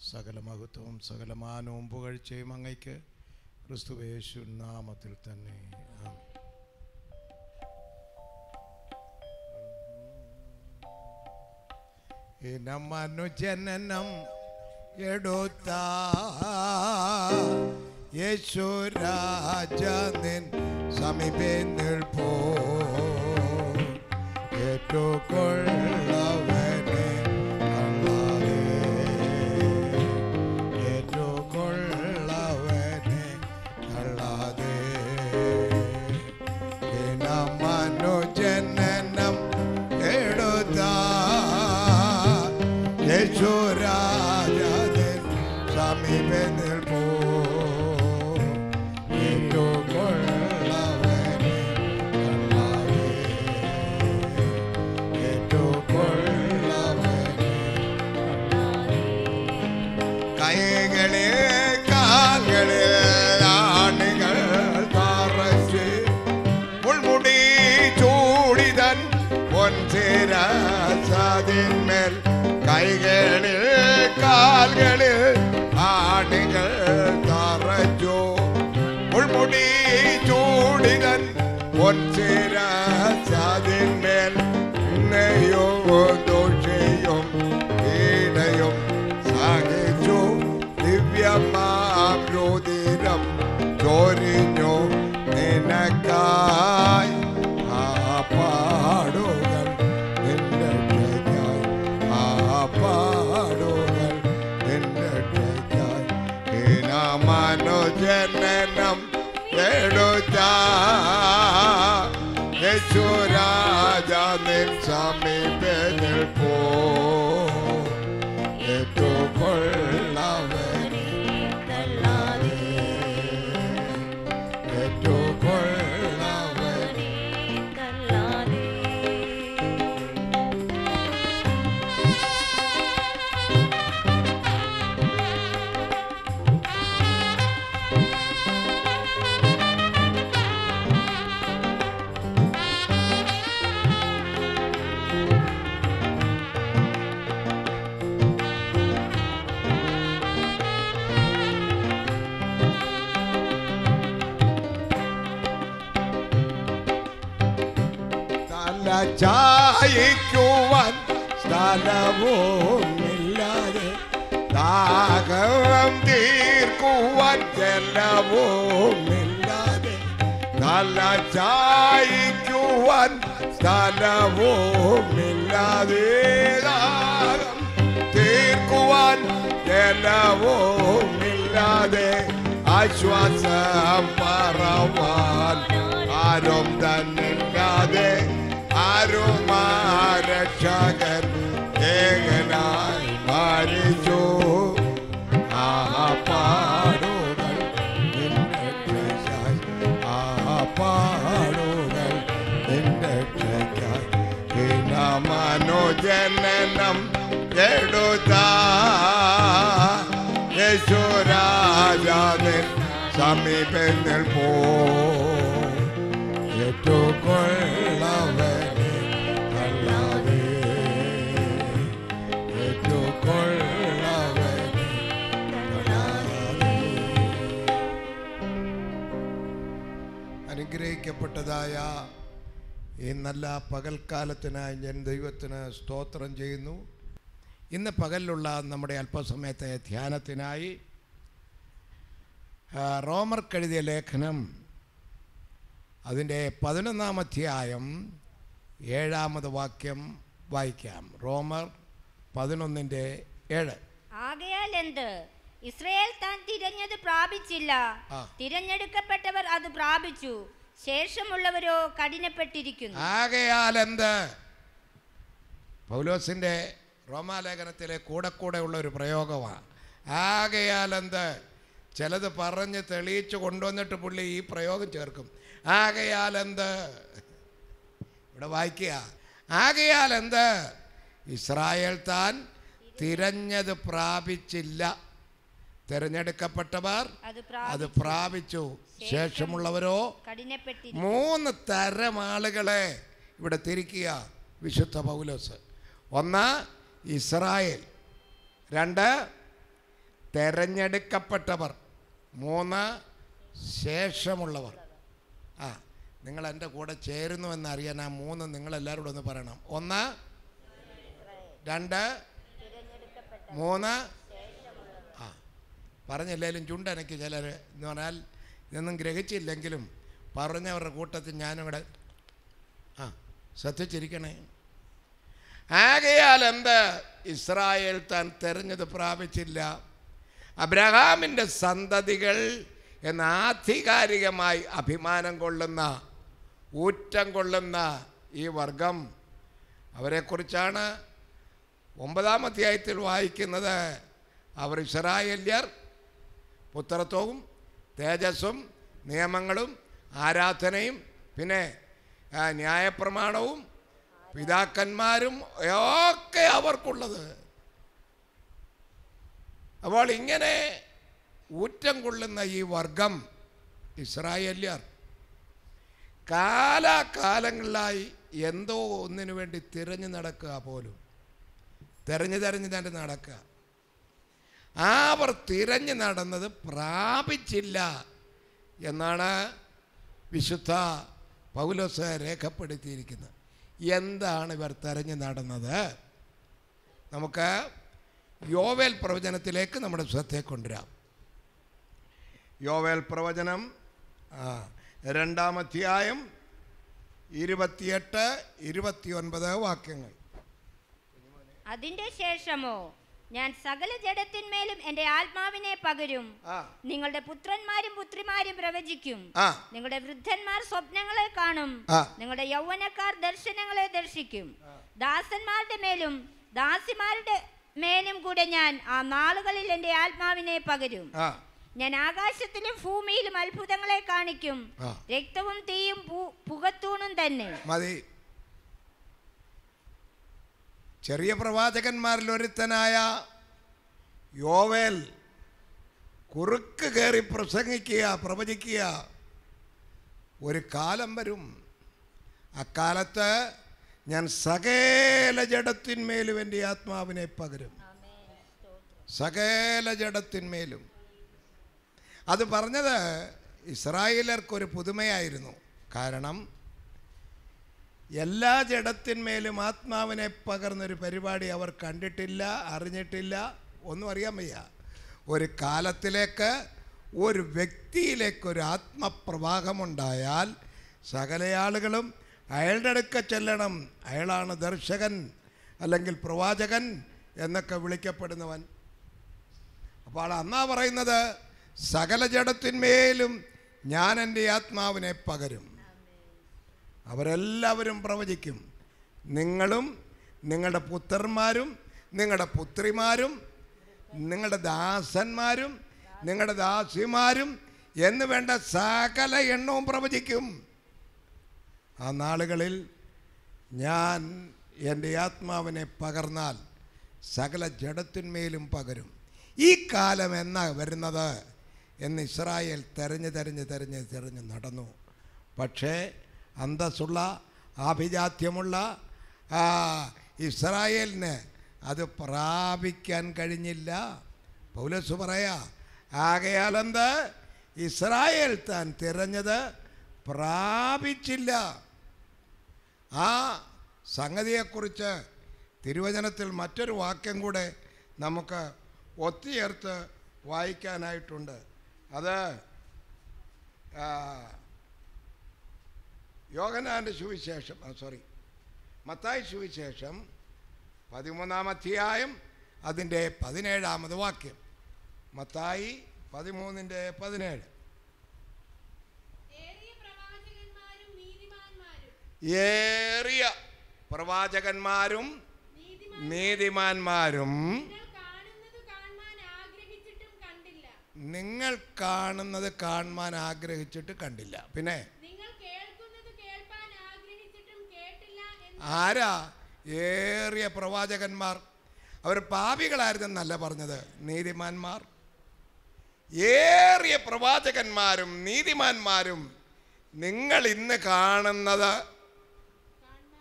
സകല മഹത്വവും സകല മാനവും പുകഴ്ചയും അങ്ങയ്ക്ക് ക്രിസ്തുവേശു നാമത്തിൽ തന്നെ ആമേൻ. ഇനമനുജനനം എടുത്ത യേശുരാജനിൻ സമീപേ നിൽപ്പോ ഏറ്റുകൊള്ളവനെ കള്ളാതെ ഏറ്റുകൊള്ളവനെ കള്ളാതെ ഇനമനുജനനം എടുത്ത യേശുരാജനിൻ സമീപേ നിൽപ്പോ ഏറ്റുകൊള്ളവനെ കള്ളാതെ ഏറ്റുകൊള്ളവനെ കൈകളിൽ കാലുകളിൽ ആണികൾ തറച്ച് മുൾമുടി ചൂടിതൻ പൊൻസിരസതിന്മേൽ കൈകളിൽ കാലുകളിൽ ആണികൾ തറച്ചു മുൾമുടി ചൂടിതൻ പൊൻസിരസതിന്മേൽ നെയ്യും ദോഷയും പീഡയും സഹിച്ചു ദിവ്യമാം ചോരിഞ്ഞു നിനക്കായി ആ പാടുകൾ നിന്റെ രക്ഷയ്ക്കായി ആ പാടുകൾ നിന്റെ രക്ഷയ്ക്കായി ഹീനമനുജനനം എടുത്ത യേശുരാജ നിൻ സമീപേ നിൽപ്പോ ഏറ്റുകൊള്ളവനെ കല്ലാതെ ഏറ്റുകൊള്ളവനെ തല ചായിക്കുവാൻ സ്ഥലവുമില്ലാതെ ദാഹം തീർക്കുവാൻ ജലവുമില്ലാതെ തല ചായിക്കുവാൻ സ്ഥലവുമില്ലാതെ ദാഹം തീർക്കുവാൻ ജലവുമില്ലാതെ ആശ്വാസം പറവാൻ ആരും തന്നില്ലാതെ ആരും രക്ഷകൻ ഏകനായി മരിച്ചു ആ പാടുകൾ നിന്റെ രക്ഷയ്ക്കായി. ആ പാടുകൾ നിന്റെ രക്ഷയ്ക്കായി. ഹീനമനുജനനം എടുത്ത യേശുരാജാവിൻ സമീപത്തിൽ പോ ഏറ്റുകൊള്ളവനെ കല്ലാതെ ഏറ്റുകൊള്ളവനെ കല്ലാതെ അനുഗ്രഹിക്കപ്പെട്ടതായ ഈ നല്ല പകൽക്കാലത്തിനായി ഞാൻ ദൈവത്തിന് സ്തോത്രം ചെയ്യുന്നു ഇന്ന് പകലിലുള്ള നമ്മുടെ അല്പസമയത്തെ ധ്യാനത്തിനായി ആ, റോമർക്കെഴുതിയ ലേഖനം അതിൻ്റെ പതിനൊന്നാം അധ്യായം ഏഴാമത് വാക്യം വായിക്കാം റോമർ പതിനൊന്നിൻ്റെ ഏഴ് ആകയാൽ എന്ത് ഇസ്രയേൽ താൻ തിരഞ്ഞത് പ്രാപിച്ചില്ല ആ. തിരഞ്ഞെടുക്കപ്പെട്ടവർ അത് പ്രാപിച്ചു ശേഷമുള്ളവരോ കഠിനപ്പെട്ടിരിക്കുന്നു ആകയാൽ എന്ത് പൗലോസിൻ്റെ റോമാലേഖനത്തിലെ കൂടെ കൂടെ ഉള്ള ഒരു പ്രയോഗമാണ് ആകയാൽ എന്ത് ചിലത് പറഞ്ഞ് തെളിയിച്ച് കൊണ്ടുവന്നിട്ട് പുള്ളി ഈ പ്രയോഗം ചേർക്കും ആകയാൽ എന്ത് ഇവിടെ വായിക്കുക ആകയാൽ എന്ത് ഇസ്രായേൽ താൻ തിരഞ്ഞത് പ്രാപിച്ചില്ല തിരഞ്ഞെടുക്കപ്പെട്ടവർ അത് അത് പ്രാപിച്ചു പ്രാപിച്ചു ശേഷമുള്ളവരോ കഠിനപ്പെട്ടിരിക്കുന്നു മൂന്ന് തരം ആളുകളെ ഇവിടെ തിരിക്കുക വിശുദ്ധ പൗലോസ് ഒന്ന് ഇസ്രായേൽ രണ്ട് തെരഞ്ഞെടുക്കപ്പെട്ടവർ മൂന്ന് ശേഷമുള്ളവർ ആ നിങ്ങൾ എൻ്റെ കൂടെ ചേരുന്നുവെന്ന് അറിയാൻ ആ മൂന്ന് നിങ്ങളെല്ലാവരോടും ഒന്ന് പറയണം ഒന്ന് രണ്ട് മൂന്ന് ആ പറഞ്ഞില്ലേലും ചുണ്ടെനിക്ക് ചിലർ എന്ന് പറഞ്ഞാൽ ഇതൊന്നും ഗ്രഹിച്ചില്ലെങ്കിലും പറഞ്ഞവരുടെ കൂട്ടത്തിൽ ഞാനും ഇവിടെ ആ ശ്രദ്ധിച്ചിരിക്കണേ ആകയാൽ എന്ത് ഇസ്രായേൽ താൻ തെരഞ്ഞത് പ്രാപിച്ചില്ല അബ്രഹാമിൻ്റെ സന്തതികൾ എന്ന ആധികാരികമായി അഭിമാനം കൊള്ളുന്ന ഊറ്റം കൊള്ളുന്ന ഈ വർഗം അവരെക്കുറിച്ചാണ് ഒമ്പതാം അധ്യായത്തിൽ വായിക്കുന്നത് അവർ ഇസ്രായേല്യർ പുത്രത്വവും തേജസ്സും നിയമങ്ങളും ആരാധനയും പിന്നെ ആ, ന്യായപ്രമാണവും പിതാക്കന്മാരും ഒക്കെ അവർക്കുള്ളത് അപ്പോൾ ഇങ്ങനെ ഊറ്റം കൊള്ളുന്ന ഈ വർഗം ഇസ്രായേല്യർ കാലാകാലങ്ങളിലായി എന്തോ ഒന്നിനു വേണ്ടി തിരഞ്ഞു നടക്കുക പോലും തിരഞ്ഞു തിരഞ്ഞു തന്നെ നടക്കുക ആ അവർ തിരഞ്ഞു നടന്നത് പ്രാപിച്ചില്ല എന്നാണ് വിശുദ്ധ പൗലോസ് രേഖപ്പെടുത്തിയിരിക്കുന്നത് എന്താണ് ഇവർ തെരഞ്ഞു നടന്നത് നമുക്ക് യോവേൽ പ്രവചനത്തിലേക്ക് നമ്മുടെ ശ്രദ്ധയെ കൊണ്ടുവരാം യോവേൽ പ്രവചനം ആ രണ്ടാം അധ്യായം ഇരുപത്തിയെട്ട് ഇരുപത്തിയൊൻപത് വാക്യങ്ങൾ അതിന്റെ ശേഷമോ ഞാൻ സകല ജഡത്തിന്മേലും എന്റെ ആത്മാവിനെ പകരും ആ നിങ്ങളുടെ പുത്രന്മാരും പുത്രിമാരും പ്രവചിക്കും ആ നിങ്ങളുടെ വൃദ്ധന്മാർ സ്വപ്നങ്ങളെ കാണും ആ. നിങ്ങളുടെ യൗവനക്കാർ ദർശനങ്ങളെ ദർശിക്കും ദാസന്മാരുടെ മേലും ദാസിമാരുടെ മേലും കൂടെ ഞാൻ ആ നാളുകളിൽ എൻ്റെ ആത്മാവിനെ പകരും ആ ഞാൻ ആകാശത്തിലും ഭൂമിയിലും അത്ഭുതങ്ങളെ കാണിക്കും ആ. രക്തവും തീയും പു- പുകത്തൂണും തന്നെ മതി ചെറിയ പ്രവാചകന്മാരിൽ ഒരുത്തനായ യോവേൽ കുറുക്ക് കയറി പ്രസംഗിക്കുക പ്രവചിക്കുക ഒരു കാലം വരും അക്കാലത്ത് ഞാൻ സകല ജഡത്തിന്മേലും എൻ്റെ ആത്മാവിനെ പകരും സകല ജഡത്തിന്മേലും അത് പറഞ്ഞത് ഇസ്രായേലർക്കൊരു പുതുമയായിരുന്നു കാരണം എല്ലാ ജഡത്തിന്മേലും ആത്മാവിനെ പകർന്നൊരു പരിപാടി അവർ കണ്ടിട്ടില്ല അറിഞ്ഞിട്ടില്ല ഒന്നും അറിയാൻ വയ്യ ഒരു കാലത്തിലേക്ക് ഒരു വ്യക്തിയിലേക്ക് ഒരു ആത്മപ്രവാഹമുണ്ടായാൽ സകല ആളുകളും അയാളുടെ അടുക്ക ചെല്ലണം അയാളാണ് ദർശകൻ അല്ലെങ്കിൽ പ്രവാചകൻ എന്നൊക്കെ വിളിക്കപ്പെടുന്നവൻ അപ്പോൾ അന്നാ പറയുന്നത് സകല ജഡത്തിന്മേലും ഞാൻ എൻ്റെ ആത്മാവിനെ പകരും അവരെല്ലാവരും പ്രവചിക്കും നിങ്ങളും നിങ്ങളുടെ പുത്രന്മാരും നിങ്ങളുടെ പുത്രിമാരും നിങ്ങളുടെ ദാസന്മാരും നിങ്ങളുടെ ദാസിമാരും എന്ന് വേണ്ട സകല എണ്ണവും പ്രവചിക്കും ആ നാളുകളിൽ ഞാൻ എൻ്റെ ആത്മാവിനെ പകർന്നാൽ സകല ജഡത്തിന്മേലും പകരും ഈ കാലം എന്നാ വരുന്നത് എന്ന് ഇസ്രായേൽ തെരഞ്ഞ് തെരഞ്ഞ് തെരഞ്ഞ് തെരഞ്ഞ് നടന്നു പക്ഷേ അന്തസ്സുള്ള ആഭിജാത്യമുള്ള ആ, ഇസ്രായേലിന് അത് പ്രാപിക്കാൻ കഴിഞ്ഞില്ല പൗലസ് പറയാ ആകയാൽ എന്ത് ഇസ്രായേൽ താൻ തിരഞ്ഞത് പ്രാപിച്ചില്ല ആ സംഗതിയെക്കുറിച്ച് തിരുവചനത്തിൽ മറ്റൊരു വാക്യം കൂടെ നമുക്ക് ഒത്തുചേർത്ത് വായിക്കാനായിട്ടുണ്ട് അത് ആ, യോഗനാൻ്റെ സുവിശേഷം സോറി മത്തായി സുവിശേഷം പതിമൂന്നാം അധ്യായം അതിൻ്റെ പതിനേഴാമത് വാക്യം മത്തായി പതിമൂന്നിൻ്റെ പതിനേഴ് ഏറിയ പ്രവാചകന്മാരും നീതിമാന്മാരും ഏറിയ പ്രവാചകന്മാരും നീതിമാൻ നീതിമാന്മാരും നിങ്ങൾ കാണുന്നത് കാണുവാൻ നിങ്ങൾ കാണുന്നത് കാണുവാൻ ആഗ്രഹിച്ചിട്ടും കണ്ടില്ല ആഗ്രഹിച്ചിട്ട് കണ്ടില്ല പിന്നെ നിങ്ങൾ കേൾക്കുന്നത് കേൾപ്പാൻ ആഗ്രഹിച്ചിട്ടും കേട്ടില്ല എന്ന് ആരാ ഏറിയ പ്രവാചകന്മാർ അവർ പാപികളായിരുന്നെന്നല്ല പറഞ്ഞത് നീതിമാന്മാർ ഏറിയ പ്രവാചകന്മാരും നീതിമാന്മാരും നിങ്ങൾ ഇന്ന് കാണുന്നത്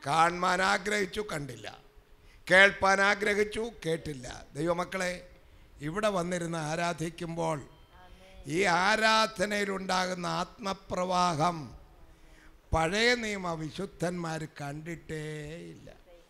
കാണാൻ ആഗ്രഹിച്ചു കണ്ടില്ല കേൾപ്പാൻ ആഗ്രഹിച്ചു കേട്ടില്ല ദൈവമക്കളെ ഇവിടെ വന്നിരുന്ന് ആരാധിക്കുമ്പോൾ ഈ ആരാധനയിലുണ്ടാകുന്ന ആത്മപ്രവാഹം പഴയ നിയമ വിശുദ്ധന്മാർ കണ്ടിട്ടേയില്ല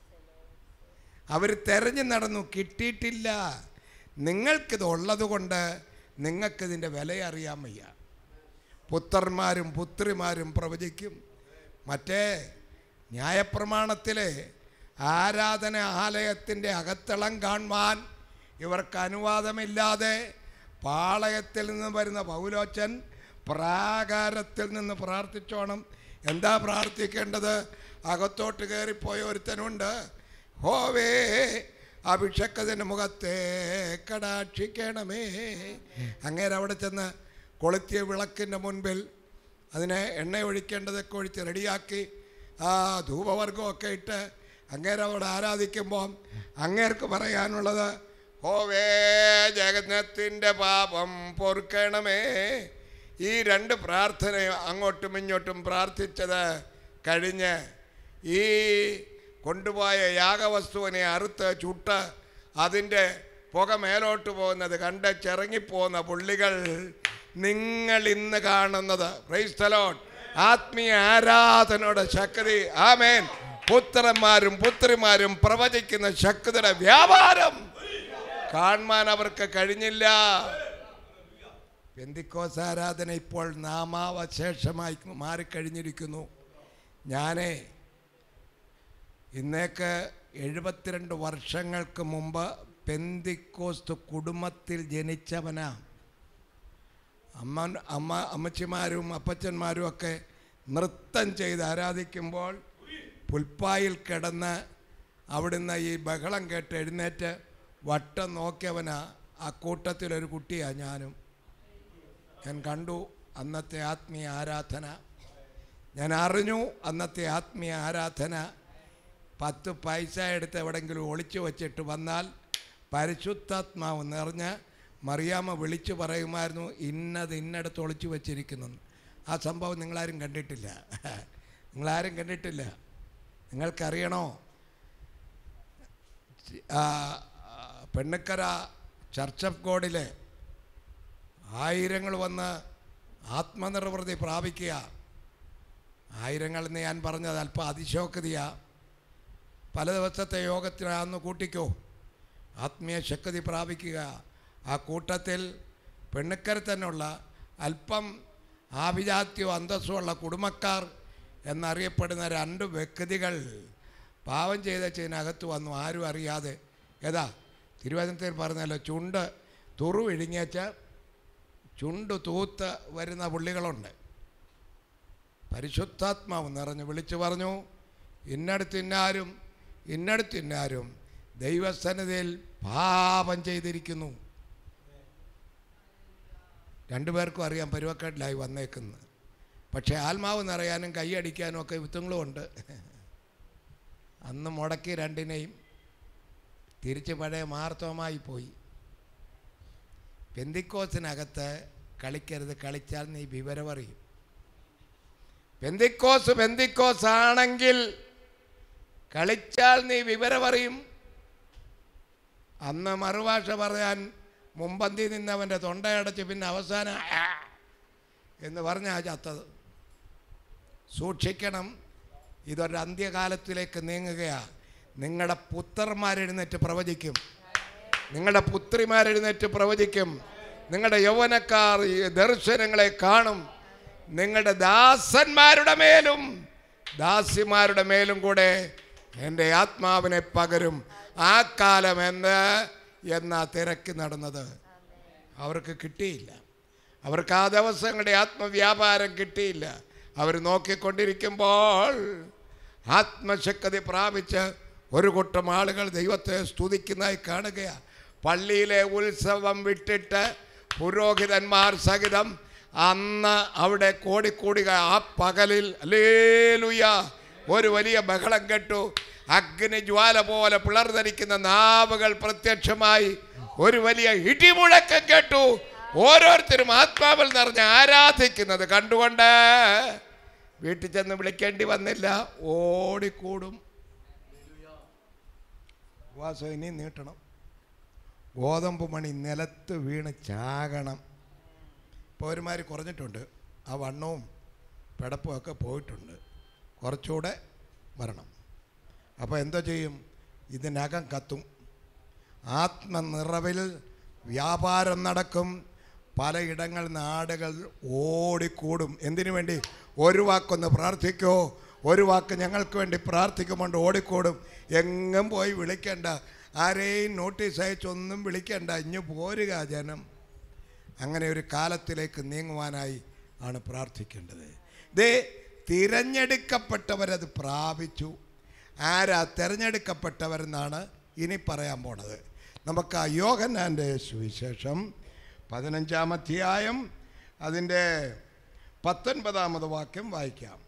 അവർ തെരഞ്ഞു നടന്നു കിട്ടിയിട്ടില്ല നിങ്ങൾക്കിത് ഉള്ളത് കൊണ്ട് നിങ്ങൾക്കിതിൻ്റെ വില അറിയാൻ വയ്യ പുത്രന്മാരും പുത്രിമാരും പ്രവചിക്കും മറ്റേ ന്യായപ്രമാണത്തിലെ ആരാധന ആലയത്തിൻ്റെ അകത്തളം കാണുവാൻ ഇവർക്ക് അനുവാദമില്ലാതെ പാളയത്തിൽ നിന്ന് വരുന്ന പൗലോച്ചൻ പ്രാകാരത്തിൽ നിന്ന് പ്രാർത്ഥിച്ചോണം എന്താ പ്രാർത്ഥിക്കേണ്ടത് അകത്തോട്ട് കയറിപ്പോയ ഒരുത്തനുണ്ട് ഹോവേ അഭിഷേകത്തിൻ്റെ മുഖത്തെ കടാക്ഷിക്കണമേ അങ്ങേരെ അവിടെ ചെന്ന് കൊളുത്തിയ വിളക്കിൻ്റെ മുൻപിൽ അതിനെ എണ്ണ ഒഴിക്കേണ്ടതൊക്കെ ഒഴിച്ച് റെഡിയാക്കി ആ ധൂപവർഗമൊക്കെ ഇട്ട് അങ്ങേരെ അവിടെ ആരാധിക്കുമ്പോൾ അങ്ങേർക്ക് പറയാനുള്ളത് ഹോവേ ജഗന്നത്തിൻ്റെ പാപം പൊറുക്കണമേ ഈ രണ്ട് പ്രാർത്ഥനയും അങ്ങോട്ടും ഇങ്ങോട്ടും പ്രാർത്ഥിച്ചത് കഴിഞ്ഞ് ഈ കൊണ്ടുപോയ യാഗവസ്തുവിനെ അറുത്ത് ചുട്ട് അതിൻ്റെ പുക മേലോട്ട് പോകുന്നത് കണ്ട് ചിറങ്ങിപ്പോകുന്ന പുള്ളികൾ നിങ്ങൾ ഇന്ന് കാണുന്നത് ക്രൈസ്തലോൺ ആത്മീയ ആരാധനയുടെ ശക്തി ആമേൻ പുത്രന്മാരും പുത്രിമാരും പ്രവചിക്കുന്ന ശക്തിയുടെ വ്യാപാരം കാണുവാൻ അവർക്ക് കഴിഞ്ഞില്ല പെന്തിക്കോസ് ആരാധന ഇപ്പോൾ നാമാവശേഷമായി മാറിക്കഴിഞ്ഞിരിക്കുന്നു ഞാനേ ഇന്നേക്ക് എഴുപത്തിരണ്ട് വർഷങ്ങൾക്ക് മുമ്പ് പെന്തിക്കോസ്ത് കുടുംബത്തിൽ ജനിച്ചവനാ അമ്മ അമ്മ അമ്മച്ചിമാരും അപ്പച്ചന്മാരും ഒക്കെ നൃത്തം ചെയ്ത് ആരാധിക്കുമ്പോൾ പുൽപ്പായിൽ കിടന്ന് അവിടുന്ന് ഈ ബഹളം കേട്ട് എഴുന്നേറ്റ് വട്ടം നോക്കിയവനാ ആ കൂട്ടത്തിലൊരു കുട്ടിയാ ഞാനും ഞാൻ കണ്ടു അന്നത്തെ ആത്മീയ ആരാധന ഞാൻ അറിഞ്ഞു അന്നത്തെ ആത്മീയ ആരാധന പത്ത് പൈസ എടുത്ത് എവിടെങ്കിലും ഒളിച്ചു വച്ചിട്ട് വന്നാൽ പരിശുദ്ധാത്മാവ് നിറഞ്ഞ് മറിയാമ്മ വിളിച്ചു പറയുമായിരുന്നു ഇന്നത് ഇന്നടത്ത് ഒളിച്ചു വച്ചിരിക്കുന്നു ആ സംഭവം നിങ്ങളാരും കണ്ടിട്ടില്ല നിങ്ങളാരും കണ്ടിട്ടില്ല നിങ്ങൾക്കറിയണോ ആ, പെണ്ണക്കര ചർച്ച് ഓഫ് ഗോഡിലെ ആയിരങ്ങൾ വന്ന് ആത്മനിർവൃതി പ്രാപിക്കുക ആയിരങ്ങൾ എന്ന് ഞാൻ പറഞ്ഞത് അല്പം അതിശോക്തിയാ പല ദിവസത്തെ യോഗത്തിനാന്ന് കൂട്ടിക്കോ ആത്മീയ ശക്തി പ്രാപിക്കുക ആ കൂട്ടത്തിൽ പെണ്ണുക്കര തന്നെയുള്ള അല്പം ആഭിജാത്യോ അന്തസ്സുമുള്ള കുടുംബക്കാർ എന്നറിയപ്പെടുന്ന രണ്ട് വ്യക്തികൾ പാവം ചെയ്തതിനകത്ത് വന്നു ആരും അറിയാതെ ഏതാ തിരുവനന്തപുരത്തിൽ പറഞ്ഞല്ലോ ചുണ്ട് തുറു ഇഴുങ്ങിയച്ച ചുണ്ട് തൂത്ത് വരുന്ന പുള്ളികളുണ്ട് പരിശുദ്ധാത്മാവ് നിറഞ്ഞു വിളിച്ചു പറഞ്ഞു ഇന്നടത്തിന്നാരും ഇന്നടത്തിന്നാരും ദൈവസന്നിധിയിൽ പാപം ചെയ്തിരിക്കുന്നു രണ്ടുപേർക്കും അറിയാം പരുവക്കാട്ടിലായി വന്നേക്കുന്നത് പക്ഷേ ആത്മാവ് നിറയാനും കൈയടിക്കാനും ഒക്കെ വിത്തുങ്ങളും ഉണ്ട് അന്ന് മുടക്കി രണ്ടിനെയും തിരിച്ച് പഴയ മാർത്തവമായി പോയി പെന്തിക്കോസിനകത്ത് കളിക്കരുത് കളിച്ചാൽ നീ വിവരമറിയും പെന്തിക്കോസ് പെന്തിക്കോസ് ആണെങ്കിൽ കളിച്ചാൽ നീ വിവരമറിയും അന്ന് മറുഭാഷ പറയാൻ മുമ്പന്തി നിന്നവൻ്റെ തൊണ്ടയടച്ച് പിന്നെ അവസാനം ആ എന്ന് പറഞ്ഞാ ചത്തത് സൂക്ഷിക്കണം ഇതൊരു അന്ത്യകാലത്തിലേക്ക് നീങ്ങുകയാ നിങ്ങളുടെ പുത്രന്മാരെഴുന്നേറ്റ് പ്രവചിക്കും നിങ്ങളുടെ പുത്രിമാരെഴുന്നേറ്റ് പ്രവചിക്കും നിങ്ങളുടെ യൗവനക്കാർ ഈ ദർശനങ്ങളെ കാണും നിങ്ങളുടെ ദാസന്മാരുടെ മേലും ദാസിമാരുടെ മേലും കൂടെ എൻ്റെ ആത്മാവിനെ പകരും ആ കാലം എന്ന് എന്നാ തിരക്കി നടന്നത് അവർക്ക് കിട്ടിയില്ല അവർക്ക് ആ ദിവസങ്ങളുടെ ആത്മവ്യാപാരം കിട്ടിയില്ല അവർ നോക്കിക്കൊണ്ടിരിക്കുമ്പോൾ ആത്മശക്തി പ്രാപിച്ച് ഒരു കൂട്ടം ആളുകൾ ദൈവത്തെ സ്തുതിക്കുന്നതായി കാണുകയാണ് പള്ളിയിലെ ഉത്സവം വിട്ടിട്ട് പുരോഹിതന്മാർ സഹിതം അന്ന് അവിടെ കോടിക്കൂടിക ആ പകലിൽ അല്ലേലുയ ഒരു വലിയ ബഹളം കേട്ടു അഗ്നിജ്വാല പോലെ പിളർന്നിരിക്കുന്ന നാവുകൾ പ്രത്യക്ഷമായി ഒരു വലിയ ഇടിമുഴക്കം കേട്ടു ഓരോരുത്തരും ആത്മാവിൽ നിറഞ്ഞ് ആരാധിക്കുന്നത് കണ്ടുകൊണ്ട് വീട്ടിൽ ചെന്ന് വിളിക്കേണ്ടി വന്നില്ല ഓടിക്കൂടും ഉപവാസം ഇനി നീട്ടണം ഗോതമ്പ് മണി നിലത്ത് വീണ് ചാകണം ഇപ്പോൾ ഒരുമാതിരി കുറഞ്ഞിട്ടുണ്ട് ആ വണ്ണവും പിടപ്പും ഒക്കെ പോയിട്ടുണ്ട് കുറച്ചുകൂടെ വരണം അപ്പോൾ എന്തോ ചെയ്യും ഇതിനകം കത്തും ആത്മനിറവിൽ വ്യാപാരം നടക്കും പലയിടങ്ങൾ നാടുകൾ ഓടിക്കൂടും എന്തിനു വേണ്ടി ഒരു വാക്കൊന്ന് പ്രാർത്ഥിക്കോ ഒരു വാക്ക് ഞങ്ങൾക്ക് വേണ്ടി പ്രാർത്ഥിക്കുമ്പോൾ ഓടിക്കൂടും എങ്ങും പോയി വിളിക്കണ്ട ആരെയും നോട്ടീസ് അയച്ചൊന്നും വിളിക്കണ്ട ഇഞ്ഞു പോരുക ജനം അങ്ങനെ ഒരു കാലത്തിലേക്ക് നീങ്ങുവാനായി ആണ് പ്രാർത്ഥിക്കേണ്ടത് ദേ തിരഞ്ഞെടുക്കപ്പെട്ടവരത് പ്രാപിച്ചു ആരാ തിരഞ്ഞെടുക്കപ്പെട്ടവരെന്നാണ് ഇനി പറയാൻ പോണത് നമുക്ക് ആ യോഹന്നാൻ്റെ സുവിശേഷം പതിനഞ്ചാം അധ്യായം അതിൻ്റെ പത്തൊൻപതാമത് വാക്യം വായിക്കാം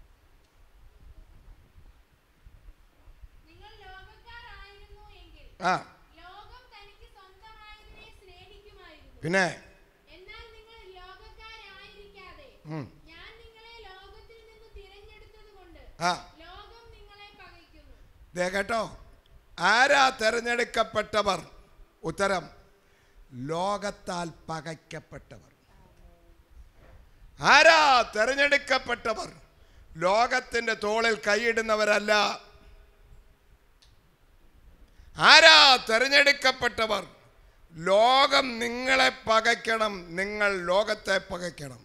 നിങ്ങൾ ലോകക്കാരായിരുന്നു എങ്കിൽ ആ ലോകം തനിക്ക് സ്വന്തമായതിനെ സ്നേഹിക്കുമായിരുന്നു പിന്നെ എന്നാൽ നിങ്ങൾ ലോകക്കാരായിരിക്കാതെ ഉം, ഞാൻ നിങ്ങളെ ലോകത്തിൽ നിന്ന് തിരഞ്ഞെടുത്തതുകൊണ്ട് ആ ലോകം നിങ്ങളെ പകയ്ക്കുന്നു ദേ കേട്ടോ ആരാ തിരഞ്ഞെടുക്കപ്പെട്ടവർ ഉത്തരം ലോകത്താൽ പകയ്ക്കപ്പെട്ടവർ ആരാ തിരഞ്ഞെടുക്കപ്പെട്ടവർ ലോകത്തിൻ്റെ തോളിൽ കൈയിടുന്നവരല്ല ആരാ തിരഞ്ഞെടുക്കപ്പെട്ടവർ ലോകം നിങ്ങളെ പകയ്ക്കണം നിങ്ങൾ ലോകത്തെ പകയ്ക്കണം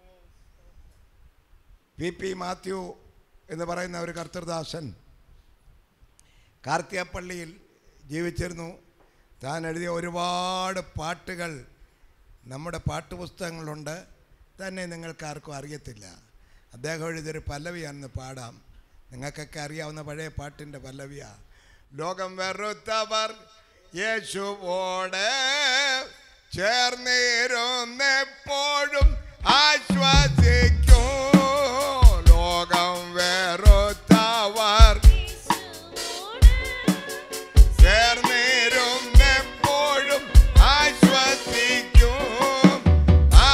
വി പി മാത്യു എന്ന് പറയുന്ന ഒരു കർത്തൃദാസൻ കാർത്തികപ്പള്ളിയിൽ ജീവിച്ചിരുന്നു താൻ എഴുതിയ ഒരുപാട് പാട്ടുകൾ നമ്മുടെ പാട്ടുപുസ്തകങ്ങളുണ്ട് തന്നെ നിങ്ങൾക്ക് ആർക്കും അറിയത്തില്ല അദ്ദേഹം എഴുതിയൊരു പല്ലവിയാണെന്ന് പാടാം നിങ്ങൾക്കൊക്കെ അറിയാവുന്ന പഴയ പാട്ടിൻ്റെ പല്ലവിയാ ലോകം വെറുത്തവർ യേശുവോട് ചേർന്നിരുന്നെപ്പോഴും ആശ്വസിക്കും ലോകം വെറുത്തവർ ചേർന്നിരുന്നെപ്പോഴും ആശ്വസിക്കും ആ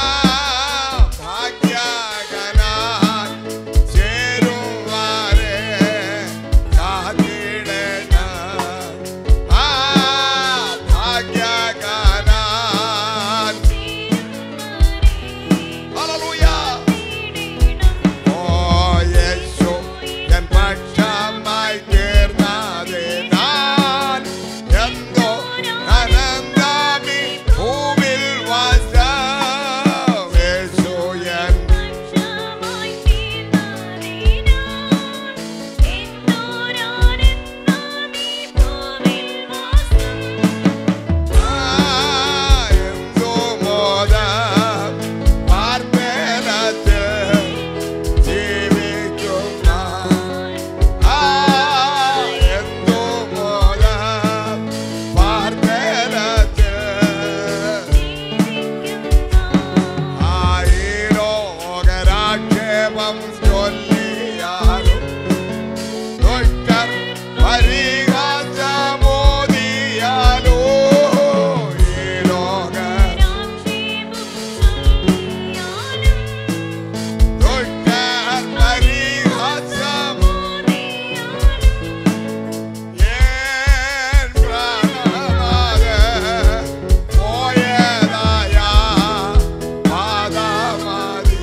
ഭാഗ്യകനാൻ ചേരുവാരെ കാത്തിടണം ആ ഭാഗ്യകനാൻ ഹല്ലേലൂയ ഓ യേശു എൻ പക്ഷമായി തീർന്നതിനാൽ എന്തോ അനന്തമി ഭൂമിൽ വാസം യേശു എൻ ആ, എന്തോ മോദം പാർത്തേലത്ത് ജീവിക്കുന്ന ആ, എന്തോ മോദം പാർത്തേലത്ത് ആയിരോഗരാക്ഷേപം ചൊല്ലിയാലും ദുഷ്ടർ പരിഹാസമോദിയാലോ ഈ ലോക ദുഷ്ടർ പരിഹാസം ഏൻ പ്രാണനാഥ പോയതായ പാദമതി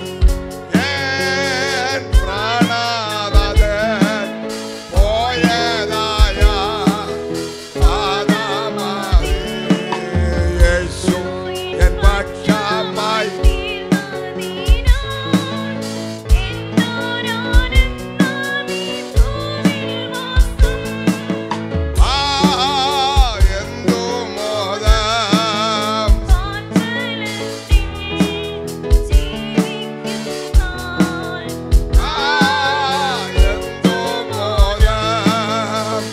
ഏൻ പ്രാണനാഥ പോയതായ പാദമതി യേശു എൻ പക്ഷമായി ആ എന്തു മോദം ആ എന്തു മോദം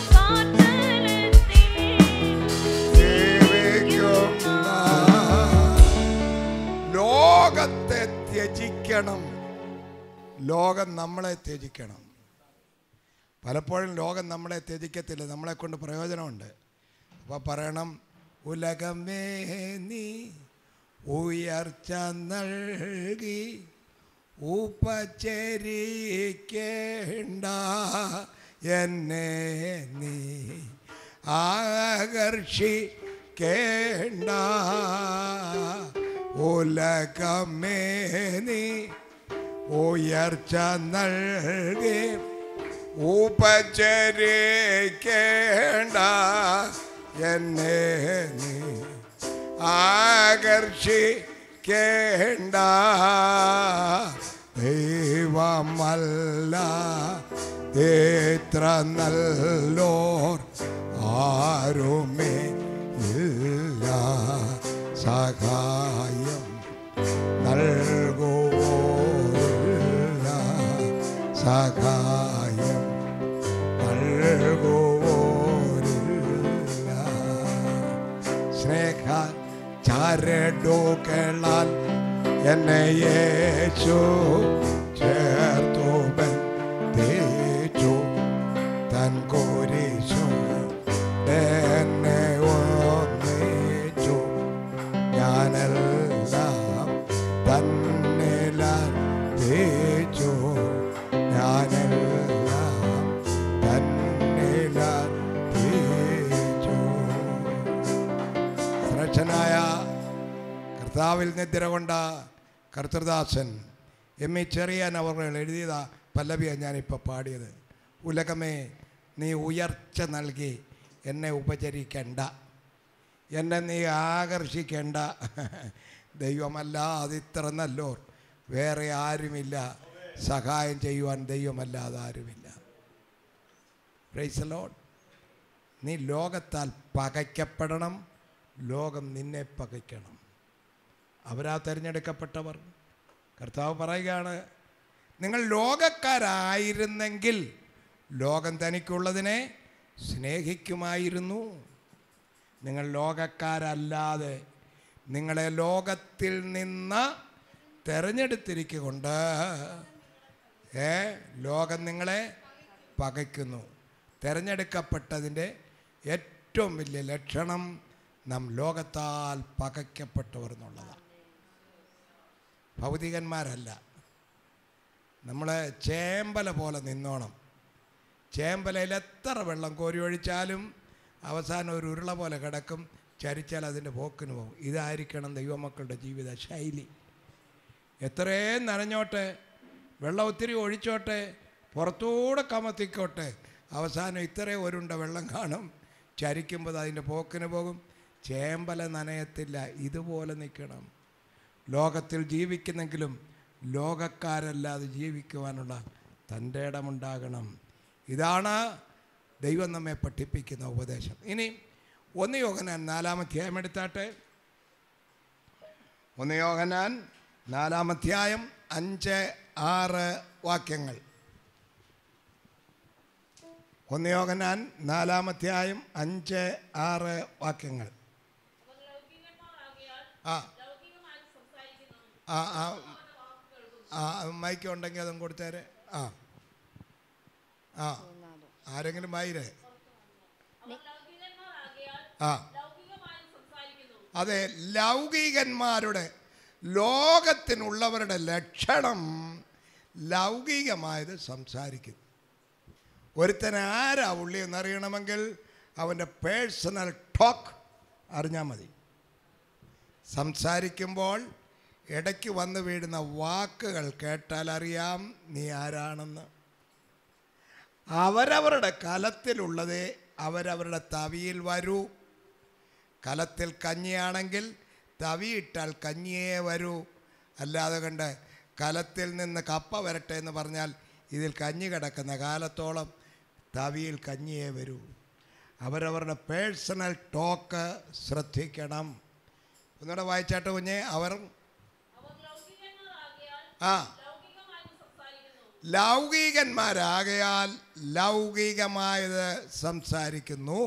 ജീവിക്കുന്ന ലോകത്തെ ത്യജിക്കണം ലോകം നമ്മളെ ത്യജിക്കണം പലപ്പോഴും ലോകം നമ്മളെ ത്യജിക്കത്തില്ല നമ്മളെ കൊണ്ട് പ്രയോജനമുണ്ട് അപ്പോൾ പറയണം ഉലകമേ നീ ഉയർച്ച നൽകി ഉപചരിക്കേണ്ട എന്നെ നീ ആകർഷി കേണ്ട ഉലകമേ നീ ഉയർച്ച നൽകി ഉപചരിക്കേണ്ട എന്നെ നീ ആകർഷിക്കേണ്ട ദൈവമല്ല എത്ര നല്ലോർ ആരുമേ ഇല്ല സഹായം നൽകുവോരില്ല സഹായം നൽകുവോരില്ല സ്നേഹ ചരടുകളാൽ എന്നെ യേശു ചേർത്തു ബന്ധിച്ചു തൻ കുരിശു എന്നെ ഒന്നിച്ചു ഞാനെല്ലാം തന്നിലർപ്പിച്ചു ഞാനെല്ലാം തന്നിലർപ്പിച്ചു ശ്രേഷ്ഠനായ കർത്താവിൽ നിദ്ര കൊണ്ട കർത്തൃദാസൻ എം ഇ ചെറിയാൻ അവർ എഴുതിയത പല്ലവിയാണ് ഞാനിപ്പോൾ പാടിയത് ഉലകമേ നീ ഉയർച്ച നൽകി എന്നെ ഉപചരിക്കണ്ട എന്നെ നീ ആകർഷിക്കേണ്ട ദൈവമല്ല അതിത്ര നല്ലോർ വേറെ ആരുമില്ല സഹായം ചെയ്യുവാൻ ദൈവമല്ലാതെ ആരുമില്ല പ്രൈസ് ലോഡ് നീ ലോകത്താൽ പകയ്ക്കപ്പെടണം ലോകം നിന്നെ പകയ്ക്കണം അവരാ തിരഞ്ഞെടുക്കപ്പെട്ടവർ കർത്താവ് പറയുകയാണ് നിങ്ങൾ ലോകക്കാരായിരുന്നെങ്കിൽ ലോകം തനിക്കുള്ളതിനെ സ്നേഹിക്കുമായിരുന്നു നിങ്ങൾ ലോകക്കാരല്ലാതെ നിങ്ങളെ ലോകത്തിൽ നിന്ന് തിരഞ്ഞെടുത്തിരിക്കൊണ്ട് ഏ ലോകം നിങ്ങളെ പകയ്ക്കുന്നു തിരഞ്ഞെടുക്കപ്പെട്ടതിൻ്റെ ഏറ്റവും വലിയ ലക്ഷണം നാം ലോകത്താൽ പകയ്ക്കപ്പെട്ടവർ എന്നുള്ളതാണ് ഭൗതികന്മാരല്ല നമ്മൾ ചേമ്പല പോലെ നിന്നോണം ചേമ്പലയിൽ എത്ര വെള്ളം കോരി ഒഴിച്ചാലും അവസാനം ഒരു ഉരുള പോലെ കിടക്കും ചരിച്ചാൽ അതിൻ്റെ പോക്കിന് പോകും ഇതായിരിക്കണം ദൈവമക്കളുടെ ജീവിത ശൈലി എത്രയും നനഞ്ഞോട്ടെ വെള്ളം ഒത്തിരി ഒഴിച്ചോട്ടെ പുറത്തൂടെ കമത്തിക്കോട്ടെ അവസാനം ഇത്രയും ഒരുണ്ട വെള്ളം കാണും ചരിക്കുമ്പോൾ അതിൻ്റെ പോക്കിന് പോകും ചേമ്പല നനയത്തില്ല ഇതുപോലെ നിൽക്കണം ലോകത്തിൽ ജീവിക്കുന്നെങ്കിലും ലോകക്കാരല്ലാതെ ജീവിക്കുവാനുള്ള തൻ്റെ ഇടമുണ്ടാകണം ഇതാണ് ദൈവം നമ്മെ പഠിപ്പിക്കുന്ന ഉപദേശം ഇനി ഒന്ന് യോഗനാൻ നാലാമധ്യായം എടുത്താട്ടെ ഒന്ന് യോഗനാൻ നാലാമധ്യായം അഞ്ച് ആറ് വാക്യങ്ങൾ ഒന്ന് യോഗനാൻ നാലാമധ്യായം അഞ്ച് ആറ് വാക്യങ്ങൾ ആ ആ ആ ആ മൈക്ക് ഉണ്ടെങ്കിൽ അതും കൊടുത്തേരെ ആ ആ ആരെങ്കിലും വായിരേ ആ അതെ ലൗകികന്മാരുടെ ലോകത്തിനുള്ളവരുടെ ലക്ഷണം ലൗകികമായത് സംസാരിക്കും ഒരുത്തൻ ആരാ ഉള്ളി എന്നറിയണമെങ്കിൽ അവൻ്റെ പേഴ്സണൽ ടോക്ക് അറിഞ്ഞാൽ മതി സംസാരിക്കുമ്പോൾ ഇടയ്ക്ക് വന്നു വീഴുന്ന വാക്കുകൾ കേട്ടാൽ അറിയാം നീ ആരാണെന്ന് അവരവരുടെ കലത്തിലുള്ളതേ അവരവരുടെ തവിയിൽ വരൂ കലത്തിൽ കഞ്ഞിയാണെങ്കിൽ തവിയിട്ടാൽ കഞ്ഞിയേ വരൂ അല്ലാതെ കണ്ട് കലത്തിൽ നിന്ന് കപ്പ വരട്ടെ എന്ന് പറഞ്ഞാൽ ഇതിൽ കഞ്ഞി കിടക്കുന്ന കാലത്തോളം തവിയിൽ കഞ്ഞിയേ വരൂ അവരവരുടെ പേഴ്സണൽ ടോക്ക് ശ്രദ്ധിക്കണം ഒന്നുകൂടെ വായിച്ചാട്ട് കുഞ്ഞെ അവർ ആ ലൗകികന്മാരാകയാൽ ലൗകികമായത് സംസാരിക്കുന്നു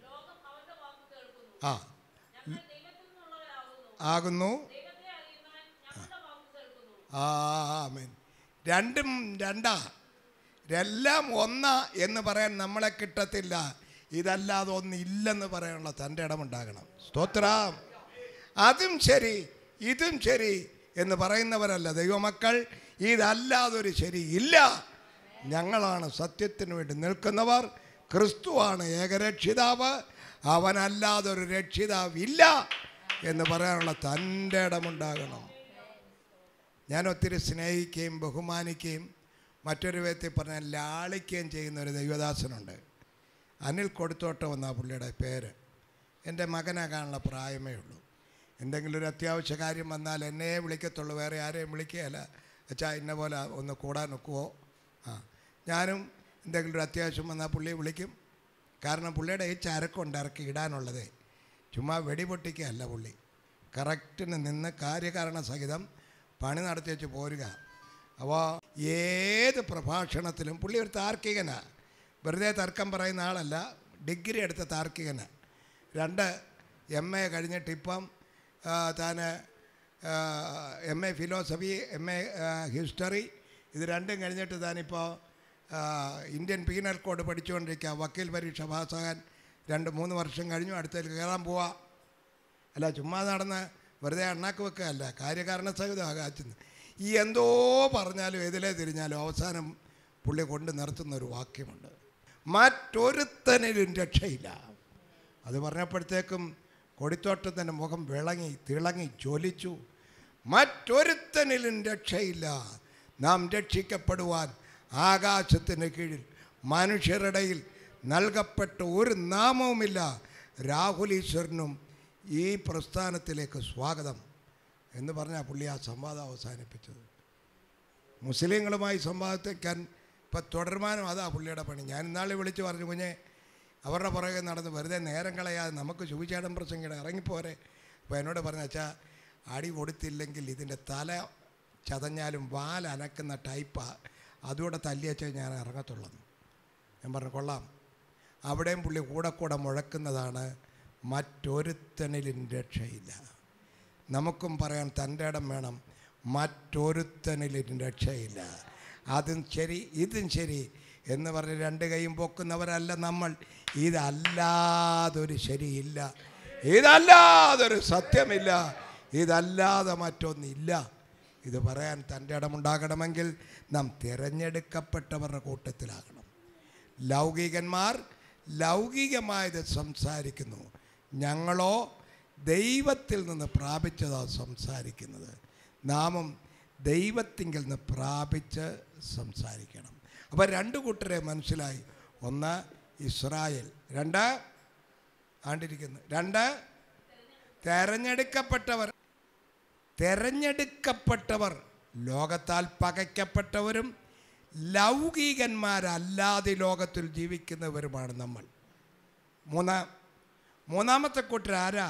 ആ ആകുന്നു ആമേൻ രണ്ടും രണ്ടാ എല്ലാം ഒന്നാ എന്ന് പറയാൻ നമ്മളെ കിട്ടത്തില്ല ഇതല്ലാതെ ഒന്നില്ലെന്ന് പറയാനുള്ള തൻ്റെ ഇടമുണ്ടാകണം സ്തോത്രം അതും ശരി ഇതും ശരി എന്ന് പറയുന്നവരല്ല ദൈവമക്കൾ ഇതല്ലാതൊരു ശരി ഇല്ല ഞങ്ങളാണ് സത്യത്തിന് വേണ്ടി നിൽക്കുന്നവർ ക്രിസ്തുവാണ് ഏകരക്ഷിതാവ് അവനല്ലാതെ ഒരു രക്ഷിതാവില്ല എന്ന് പറയാനുള്ള തൻ്റെ ഇടമുണ്ടാകണം ഞാൻ ഒത്തിരി സ്നേഹിക്കുകയും ബഹുമാനിക്കുകയും മറ്റൊരു വ്യക്തി പറഞ്ഞാൽ ലാളിക്കുകയും ചെയ്യുന്ന ഒരു ദൈവദാസനുണ്ട് അനിൽ കൊടുത്തോട്ടം എന്ന പുള്ളിയുടെ പേര് എൻ്റെ മകനാകാനുള്ള പ്രായമേ ഉള്ളൂ എന്തെങ്കിലും ഒരു അത്യാവശ്യ കാര്യം വന്നാൽ എന്നെ വിളിക്കത്തുള്ളൂ വേറെ ആരെയും വിളിക്കുകയല്ല അച്ഛാ ഇന്ന പോലെ ഒന്ന് കൂടാൻ ഒക്കുവോ ആ ഞാനും എന്തെങ്കിലും ഒരു അത്യാവശ്യം വന്നാൽ പുള്ളിയെ വിളിക്കും കാരണം പുള്ളിയുടെ ഈ ചരക്കുണ്ട് ഇറക്കി ഇടാനുള്ളതേ ചുമ്മാ വെടിപൊട്ടിക്കുകയല്ല പുള്ളി കറക്റ്റിന് നിന്ന് കാര്യകാരണ സഹിതം പണി നടത്തി വെച്ച് പോരുക അപ്പോൾ ഏത് പ്രഭാഷണത്തിലും പുള്ളി ഒരു താർക്കികനാണ് വെറുതെ തർക്കം പറയുന്ന ആളല്ല ഡിഗ്രി എടുത്ത താർക്കികനാണ് രണ്ട് എം എ കഴിഞ്ഞിട്ട് ഇപ്പം താൻ M A philosophy M A history ഇത് രണ്ടും കഴിഞ്ഞിട്ട് താനിപ്പോൾ ഇന്ത്യൻ പീനൽ കോഡ് പഠിച്ചുകൊണ്ടിരിക്കുക വക്കീൽ പരീക്ഷ പാസ്സാകാൻ രണ്ട് മൂന്ന് വർഷം കഴിഞ്ഞു അടുത്തതിൽ കയറാൻ പോവാ അല്ല ചുമ്മാ നടന്ന് വെറുതെ എണ്ണാക്ക് വെക്കുകയല്ല കാര്യകാരണ സഹിതം ആകാച്ചുന്നു ഈ എന്തോ പറഞ്ഞാലും എതിലേ തിരിഞ്ഞാലും അവസാനം പുള്ളി കൊണ്ട് നിർത്തുന്ന ഒരു വാക്യമുണ്ട് മറ്റൊരുത്തനിലും രക്ഷയില്ല അത് പറഞ്ഞപ്പോഴത്തേക്കും കൊടിത്തോട്ടത്തിൻ്റെ മുഖം വിളങ്ങി തിളങ്ങി ജ്വലിച്ചു മറ്റൊരുത്തനിലും രക്ഷയില്ല നാം രക്ഷിക്കപ്പെടുവാൻ ആകാശത്തിന് കീഴിൽ മനുഷ്യരുടെയിൽ നൽകപ്പെട്ട ഒരു നാമവുമില്ല രാഹുൽ ഈശ്വരനും ഈ പ്രസ്ഥാനത്തിലേക്ക് സ്വാഗതം എന്ന് പറഞ്ഞാൽ പുള്ളി ആ സംവാദം അവസാനിപ്പിച്ചത് മുസ്ലിങ്ങളുമായി സംവാദത്തിക്കാൻ ഇപ്പം തുടർമാനം അതാ പുള്ളിയുടെ പണി ഞാൻ ഇന്നാളെ വിളിച്ച് പറഞ്ഞു കുഞ്ഞെ അവരുടെ പുറകെ നടന്ന് വെറുതെ നേരം കളയാതെ നമുക്ക് ശുഭിചേടം പ്രസംഗിയുടെ ഇറങ്ങിപ്പോരെ അപ്പോൾ എന്നോട് പറഞ്ഞു അച്ഛാ അടി കൊടുത്തില്ലെങ്കിൽ ഇതിൻ്റെ തല ചതഞ്ഞാലും വാൽ അനക്കുന്ന ടൈപ്പാ അതുകൂടെ തല്ലിയച്ചേ ഞാൻ ഇറങ്ങത്തുള്ളൂ ഞാൻ പറഞ്ഞു കൊള്ളാം അവിടെയും പുള്ളി കൂടെ കൂടെ മുഴക്കുന്നതാണ് മറ്റൊരുത്തനിലും രക്ഷയില്ല നമുക്കും പറയാൻ തൻ്റെ ഇടം വേണം മറ്റൊരുത്തനിലും രക്ഷയില്ല അതും ശരി ഇതും ശരി എന്ന് പറഞ്ഞ് രണ്ട് കൈയും പൊക്കുന്നവരല്ല നമ്മൾ ഇതല്ലാതൊരു ശരിയില്ല ഇതല്ലാതൊരു സത്യമില്ല ഇതല്ലാതെ മറ്റൊന്നില്ല ഇത് പറയാൻ തൻ്റെ ഇടമുണ്ടാകണമെങ്കിൽ നാം തിരഞ്ഞെടുക്കപ്പെട്ടവരുടെ കൂട്ടത്തിലാകണം ലൗകികന്മാർ ലൗകികമായത് സംസാരിക്കുന്നു ഞങ്ങളോ ദൈവത്തിൽ നിന്ന് പ്രാപിച്ചതാണ് സംസാരിക്കുന്നത് നാമും ദൈവത്തിങ്കിൽ നിന്ന് പ്രാപിച്ച് സംസാരിക്കണം അപ്പോൾ രണ്ട് കൂട്ടരെ മനസ്സിലായി ഒന്ന് ഇസ്രായേൽ രണ്ട് ആണ്ടിരിക്കുന്നു രണ്ട് തെരഞ്ഞെടുക്കപ്പെട്ടവർ തെരഞ്ഞെടുക്കപ്പെട്ടവർ ലോകത്താൽ പകയ്ക്കപ്പെട്ടവരും ലൗകികന്മാരല്ലാതെ ലോകത്തിൽ ജീവിക്കുന്നവരുമാണ് നമ്മൾ മൂന്നാം മൂന്നാമത്തെ കൂട്ടർ ആരാ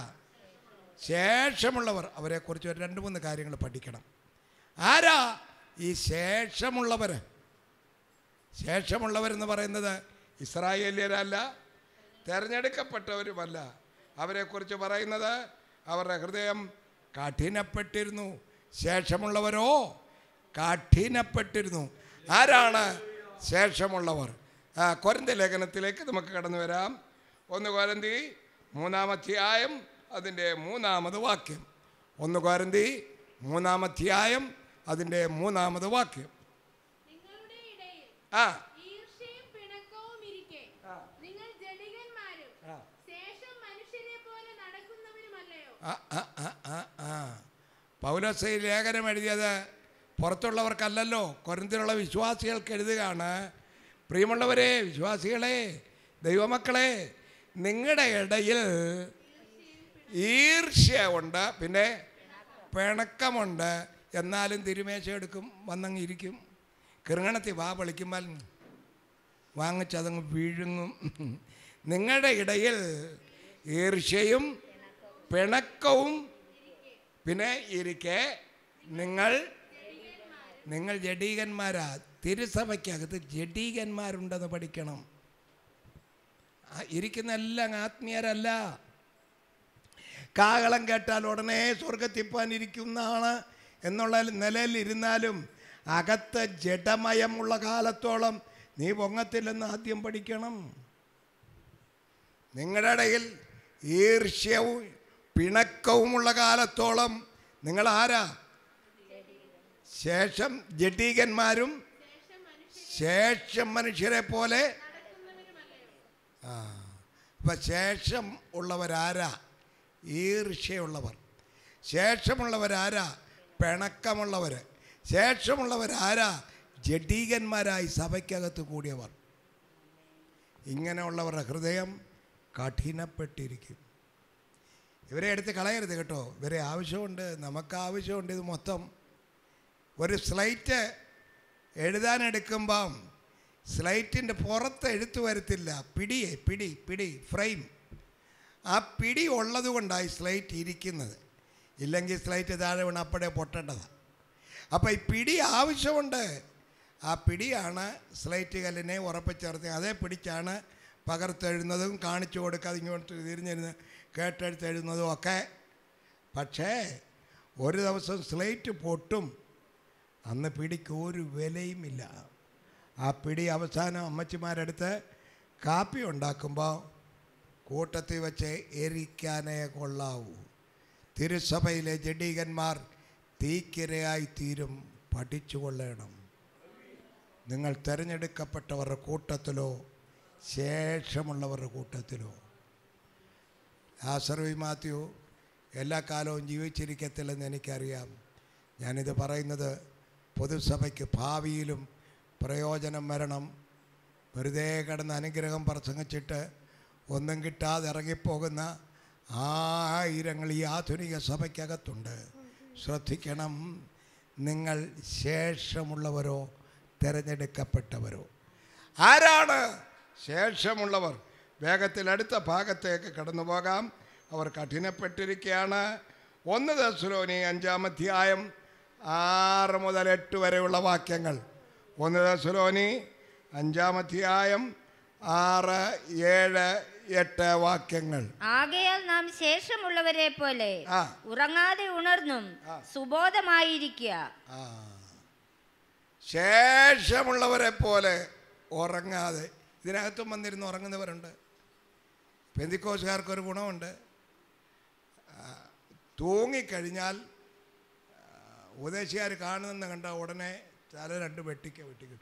ശേഷമുള്ളവർ അവരെക്കുറിച്ച് ഒരു രണ്ട് മൂന്ന് കാര്യങ്ങൾ പഠിക്കണം ആരാ ഈ ശേഷമുള്ളവർ ശേഷമുള്ളവരെന്ന് പറയുന്നത് ഇസ്രായേലിയരല്ല തിരഞ്ഞെടുക്കപ്പെട്ടവരുമല്ല അവരെക്കുറിച്ച് പറയുന്നത് അവരുടെ ഹൃദയം കഠിനപ്പെട്ടിരുന്നു ശേഷമുള്ളവരോ കഠിനപ്പെട്ടിരുന്നു ആരാണ് ശേഷമുള്ളവർ ആ കൊരന്ത ലേഖനത്തിലേക്ക് നമുക്ക് കടന്നു വരാം ഒന്ന് കോരന്തി മൂന്നാമധ്യായം അതിൻ്റെ മൂന്നാമത് വാക്യം ഒന്ന് കോരന്തി മൂന്നാമധ്യായം അതിൻ്റെ മൂന്നാമത് വാക്യം നിങ്ങളുടെ ഇടയിൽ ആ ഈർഷ്യയും പിണക്കവും ഇരിക്കെ നിങ്ങൾ ജഡികന്മാരും ശേഷം മനുഷ്യരെ പോലെ നടക്കുന്നവരുമല്ലയോ ആ, ആ, ആ, ആ, ആ. പൗലോസ് ഈ ലേഖനം എഴുതിയത് പുറത്തുള്ളവർക്കല്ലല്ലോ കൊരിന്തിലുള്ള വിശ്വാസികൾക്ക് എഴുതുകയാണ് പ്രിയമുള്ളവരെ വിശ്വാസികളെ ദൈവമക്കളെ നിങ്ങളുടെ ഇടയിൽ ഈർഷ്യ ഉണ്ട് പിന്നെ പിണക്കമുണ്ട് എന്നാലും തിരുമേശ എടുക്കും വന്നങ്ങ് ഇരിക്കും കിറങ്ങണത്തിൽ വാ വിളിക്കുമ്പോൾ വാങ്ങിച്ചതങ്ങ് വീഴുങ്ങും നിങ്ങളുടെ ഇടയിൽ ഈർഷ്യയും പിണക്കവും പിന്നെ ഇരിക്കെ നിങ്ങൾ നിങ്ങൾ ജഡീകന്മാരാ തിരുസഭയ്ക്കകത്ത് ജഡീകന്മാരുണ്ടെന്ന് പഠിക്കണം ആ, ഇരിക്കുന്ന എല്ലാം ആത്മീയരല്ല കാഹളം കേട്ടാൽ ഉടനെ സ്വർഗത്തിൽ പോകാനിരിക്കുന്നതാണ് എന്നുള്ള നിലയിൽ ഇരുന്നാലും അകത്ത് ജഡമയമുള്ള കാലത്തോളം നീ പൊങ്ങത്തില്ലെന്ന് ആദ്യം പഠിക്കണം നിങ്ങളുടെ ഇടയിൽ ഈർഷ്യവും പിണക്കവുമുള്ള കാലത്തോളം നിങ്ങൾ ആരാ ശേഷം ജഡീകന്മാരും ശേഷം മനുഷ്യരെ പോലെ ആ അപ്പം ശേഷം ഉള്ളവരാരാ ഈർഷ്യയുള്ളവർ ശേഷമുള്ളവരാരാ പിണക്കമുള്ളവർ ശേഷമുള്ളവരാരാ ജഡീകന്മാരായി സഭയ്ക്കകത്ത് കൂടിയവർ ഇങ്ങനെയുള്ളവരുടെ ഹൃദയം കഠിനപ്പെട്ടിരിക്കും ഇവരെ എടുത്ത് കളയരുത് കേട്ടോ ഇവരെ ആവശ്യമുണ്ട് നമുക്ക് ആവശ്യമുണ്ട് ഇത് മൊത്തം ഒരു സ്ലൈറ്റ് എഴുതാനെടുക്കുമ്പം സ്ലൈറ്റിൻ്റെ പുറത്ത് എഴുത്ത് വരത്തില്ല പിടിയെ പിടി പിടി ഫ്രെയിം ആ പിടി ഉള്ളത് കൊണ്ടാണ് ഈ സ്ലൈറ്റ് ഇരിക്കുന്നത് ഇല്ലെങ്കിൽ സ്ലൈറ്റ് താഴെ വീണ് അപ്പോഴേ പൊട്ടേണ്ടതാണ് അപ്പോൾ ഈ പിടി ആവശ്യമുണ്ട് ആ പിടിയാണ് സ്ലൈറ്റ് കല്ലിനെ ഉറപ്പിച്ചേർത്ത് അതേ പിടിച്ചാണ് പകർത്തെഴുതുന്നതും കാണിച്ചു കൊടുക്കാതെ ഇങ്ങോട്ട് തിരിഞ്ഞിരുന്ന് കേട്ടെഴുത്തെഴുതുന്നതും ഒക്കെ പക്ഷേ ഒരു ദിവസം സ്ലേറ്റ് പൊട്ടും അന്ന് പിടിക്ക് ഒരു വിലയുമില്ല ആ പിടി അവസാനം അമ്മച്ചിമാരെടുത്ത് കാപ്പി ഉണ്ടാക്കുമ്പോൾ കൂട്ടത്തിൽ വെച്ച് എരിക്കാനേ കൊള്ളാവൂ തിരുസഭയിലെ ജഡീകന്മാർ തീക്കിരയായി തീരും പഠിച്ചു കൊള്ളണം നിങ്ങൾ തിരഞ്ഞെടുക്കപ്പെട്ടവരുടെ കൂട്ടത്തിലോ ശേഷമുള്ളവരുടെ കൂട്ടത്തിലോ ആസർവി മാത്യു എല്ലാ കാലവും ജീവിച്ചിരിക്കത്തില്ലെന്ന് എനിക്കറിയാം ഞാനിത് പറയുന്നത് പൊതുസഭയ്ക്ക് ഭാവിയിലും പ്രയോജനം വരണം വെറുതെ കിടന്ന് അനുഗ്രഹം പ്രസംഗിച്ചിട്ട് ഒന്നും കിട്ടാതെ ഇറങ്ങിപ്പോകുന്ന ആയിരങ്ങൾ ഈ ആധുനിക സഭയ്ക്കകത്തുണ്ട് ശ്രദ്ധിക്കണം നിങ്ങൾ ശേഷമുള്ളവരോ തിരഞ്ഞെടുക്കപ്പെട്ടവരോ ആരാണ് ശേഷമുള്ളവർ വേഗത്തിൽ അടുത്ത ഭാഗത്തേക്ക് കടന്നു പോകാം അവർ കഠിനപ്പെട്ടിരിക്കുകയാണ് ഒന്ന് ദസുലോനി അഞ്ചാം അധ്യായം ആറ് മുതൽ എട്ട് വരെയുള്ള വാക്യങ്ങൾ ഒന്ന് ദസുലോനി അഞ്ചാം അധ്യായം ആറ് ഏഴ് എട്ട് വാക്യങ്ങൾ ആകയാൽ നാം ശേഷമുള്ളവരെ പോലെ ആ. ഉറങ്ങാതെ ഉണർന്നും സുബോധമായിരിക്കുക ആ ശേഷമുള്ളവരെ പോലെ ഉറങ്ങാതെ ഇതിനകത്തും വന്നിരുന്ന് ഉറങ്ങുന്നവരുണ്ട് പെന്തിക്കോസുകാർക്കൊരു ഗുണമുണ്ട് ആ, തൂങ്ങിക്കഴിഞ്ഞാൽ ഉപദേശിക്കാർ കാണുന്നെന്ന് കണ്ട ഉടനെ തല രണ്ട് വെട്ടിക്ക വെട്ടിക്കും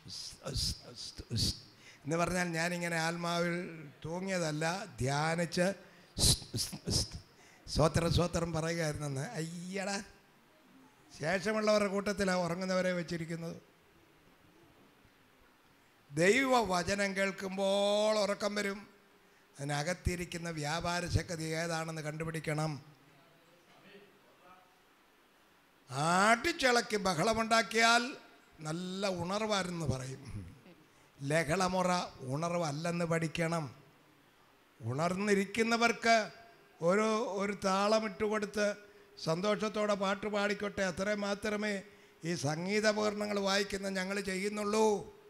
എന്ന് പറഞ്ഞാൽ ഞാനിങ്ങനെ ആത്മാവിൽ തൂങ്ങിയതല്ല ധ്യാനിച്ച് സ്വോത്രം സ്വോത്രം പറയുകയായിരുന്നെന്ന് അയ്യടാ ശേഷമുള്ളവരുടെ കൂട്ടത്തിലാണ് ഉറങ്ങുന്നവരെ വെച്ചിരിക്കുന്നത് ദൈവവചനം കേൾക്കുമ്പോൾ ഉറക്കം വരും അതിനകത്തിരിക്കുന്ന വ്യാപാര ശക്തി ഏതാണെന്ന് കണ്ടുപിടിക്കണം ആട്ടിച്ചിളക്കി ബഹളമുണ്ടാക്കിയാൽ നല്ല ഉണർവാരെന്ന് പറയും ലഹളമുറ ഉണർവല്ലെന്ന് പഠിക്കണം ഉണർന്നിരിക്കുന്നവർക്ക് ഒരു ഒരു താളമിട്ട് കൊടുത്ത് സന്തോഷത്തോടെ പാട്ട് പാടിക്കോട്ടെ അത്രയും മാത്രമേ ഈ സംഗീതോപകരണങ്ങൾ വായിക്കുന്ന ഞങ്ങൾ ചെയ്യുന്നുള്ളൂ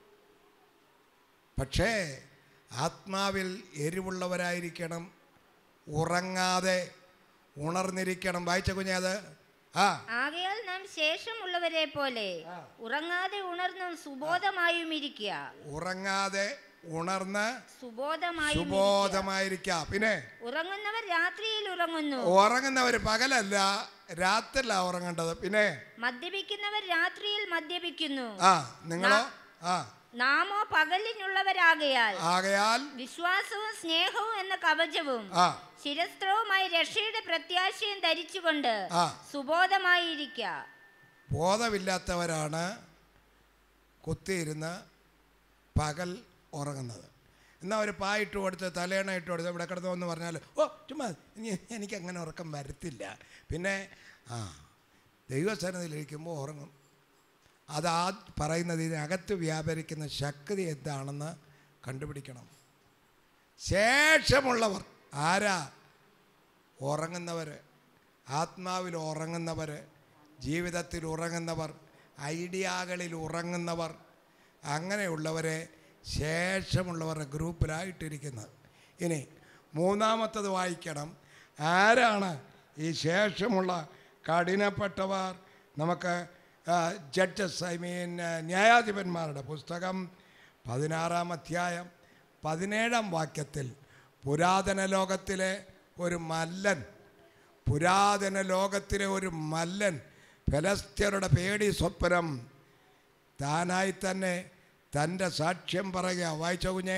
പക്ഷേ ആത്മാവിൽ എരിവുള്ളവരായിരിക്കണം ഉറങ്ങാതെ ഉണർന്നിരിക്കണം വായിച്ച കുഞ്ഞേ അത് ആ ആകയാൽ നാം ശേഷമുള്ളവരെ പോലെ ഉറങ്ങാതെ ഉണർന്നും സുബോധമായും ഇരിക്കുക ഉറങ്ങാതെ ഉണർന്ന് സുബോധമായും ഇരിക്കുക. സുബോധമായിരിക്കാം പിന്നെ ഉറങ്ങുന്നവർ രാത്രിയിൽ ഉറങ്ങുന്നു ഉറങ്ങുന്നവർ പകലല്ല രാത്രിയില ഉറങ്ങേണ്ടത് പിന്നെ മദ്യപിക്കുന്നവർ രാത്രിയിൽ മദ്യപിക്കുന്നു ആ നിങ്ങളോ ആ നാമോ പകലിനുള്ളവരാകയാൽ ആകയാൽ വിശ്വാസവും സ്നേഹവും എന്ന കവചവും ആ ശിരസ്ത്രവുമായി രക്ഷയുടെ പ്രത്യാശയും ധരിച്ചുകൊണ്ട് ആ. സുബോധമായിരിക്കുക ബോധമില്ലാത്തവരാണ് കുത്തിയിരുന്ന് പകൽ ഉറങ്ങുന്നത് എന്നാൽ ഒരു പായിട്ട് കൊടുത്ത് തലേണ ഇട്ട് കൊടുത്ത് ഇവിടെ കിടന്നു എന്ന് പറഞ്ഞാൽ ഓ ചുമ്മാ ഇനി എനിക്ക് അങ്ങനെ ഉറക്കം വരത്തില്ല പിന്നെ ആ ദൈവസന്നിധിയിലിരിക്കുമ്പോൾ ഉറങ്ങും അത് ആ പറയുന്നത് ഇതിനകത്ത് വ്യാപരിക്കുന്ന ശക്തി എന്താണെന്ന് കണ്ടുപിടിക്കണം ശേഷമുള്ളവർ ആരാ ഉറങ്ങുന്നവർ ആത്മാവിൽ ഉറങ്ങുന്നവർ ജീവിതത്തിൽ ഉറങ്ങുന്നവർ ഐഡിയകളിൽ ഉറങ്ങുന്നവർ അങ്ങനെയുള്ളവരെ ശേഷമുള്ളവരുടെ ഗ്രൂപ്പിലായിട്ടിരിക്കുന്നത് ഇനി മൂന്നാമത്തത് വായിക്കണം ആരാണ് ഈ ശേഷമുള്ള കഠിനപ്പെട്ടവർ നമുക്ക് ജഡ്ജസ് ഐ മീൻ ന്യായാധിപന്മാരുടെ പുസ്തകം പതിനാറാം അധ്യായം പതിനേഴാം വാക്യത്തിൽ പുരാതന ലോകത്തിലെ ഒരു മല്ലൻ പുരാതന ലോകത്തിലെ ഒരു മല്ലൻ ഫലസ്ത്യരുടെ പേടി സ്വപ്നം താനായി തന്നെ തൻ്റെ സാക്ഷ്യം പറയുക വായിച്ച കുഞ്ഞേ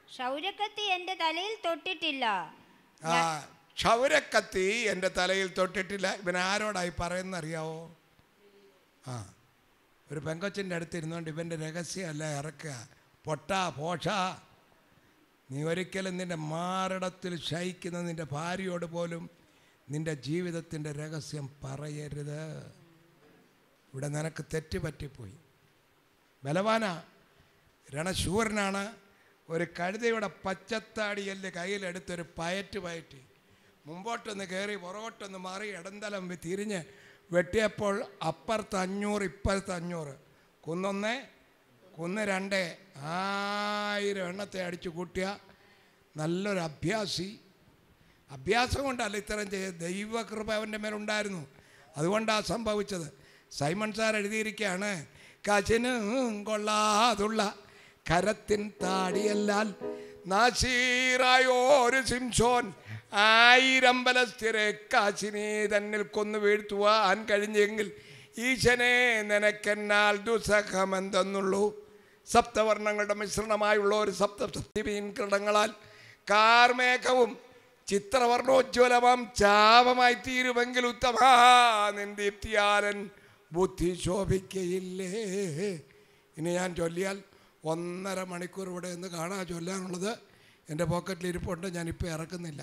ക്ഷൗരക്കത്തി എൻ്റെ തലയിൽ തൊട്ടിട്ടില്ല ആ ക്ഷൗരക്കത്തി എൻ്റെ തലയിൽ തൊട്ടിട്ടില്ല ഇവൻ ആരോടായി പറയുന്ന അറിയാവോ ആ ഒരു പെങ്കൊച്ചിൻ്റെ അടുത്ത് ഇരുന്നുകൊണ്ട് ഇവൻ്റെ രഹസ്യമല്ല ഇറക്കുക പൊട്ടാ പോഷ നീ ഒരിക്കലും നിൻ്റെ മാറിടത്തിൽ ശയിക്കുന്ന നിൻ്റെ ഭാര്യയോട് പോലും നിൻ്റെ ജീവിതത്തിൻ്റെ രഹസ്യം പറയരുത് ഇവിടെ നിനക്ക് തെറ്റ് പറ്റിപ്പോയി ബലവാനാ രണശൂരനാണ് ഒരു കഴുതയുടെ പച്ചത്താടിയല്ല് കയ്യിലെടുത്തൊരു പയറ്റ് പയറ്റി മുമ്പോട്ടൊന്ന് കയറി പുറകോട്ടൊന്ന് മാറി ഇടന്തലം വി- തിരിഞ്ഞ് വെട്ടിയപ്പോൾ അപ്പുറത്ത് അഞ്ഞൂറ് ഇപ്പുറത്ത് അഞ്ഞൂറ് കുന്നൊന്ന് കുന്ന് രണ്ട് ആയിരം എണ്ണത്തെ അടിച്ചു കൂട്ടിയ നല്ലൊരു അഭ്യാസി അഭ്യാസം കൊണ്ടല്ല ഇത്തരം ചെയ്ത് ദൈവകൃപ അവൻ്റെ മേലുണ്ടായിരുന്നു അതുകൊണ്ടാണ് സംഭവിച്ചത് സൈമൺ സാർ എഴുതിയിരിക്കുകയാണ് കചിന് കൊള്ളാതുള്ള കരത്തിൻ താടിയല്ലാൽ നാശീറായോരു സിംസോൻ ആയിരം ബലസ്ഥിരെ കാശിനെ തന്നിൽ കൊന്നു വീഴ്ത്തുവാൻ കഴിഞ്ഞെങ്കിൽ ഈശനെ നിനക്കെന്നാൽ ദുസ്സഹമെന്തെന്നുള്ളൂ സപ്തവർണ്ണങ്ങളുടെ മിശ്രണമായുള്ള ഒരു സപ്തസപ്തിമീൻ കിരണങ്ങളാൽ കാർമേഘവും ചിത്രവർണ്ണോജ്വലമാം ചാപമായി തീരുമെങ്കിൽ ഉത്തമാ നിന്ദീപ്തിയാലൻ ബുദ്ധി ശോഭിക്കയില്ലേ ഇനി ഞാൻ ചൊല്ലിയാൽ ഒന്നര മണിക്കൂർ ഇവിടെ നിന്ന് കാണാൻ ചൊല്ലാനുള്ളത് എൻ്റെ പോക്കറ്റിൽ ഇരിപ്പുണ്ട് ഞാനിപ്പോൾ ഇറക്കുന്നില്ല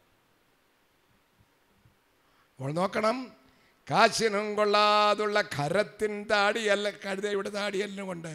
അപ്പോൾ നോക്കണം കാശിനും കൊള്ളാതുള്ള കരത്തിൻ താടിയല്ല കഴുതയുടെ താടിയല്ലും കൊണ്ട്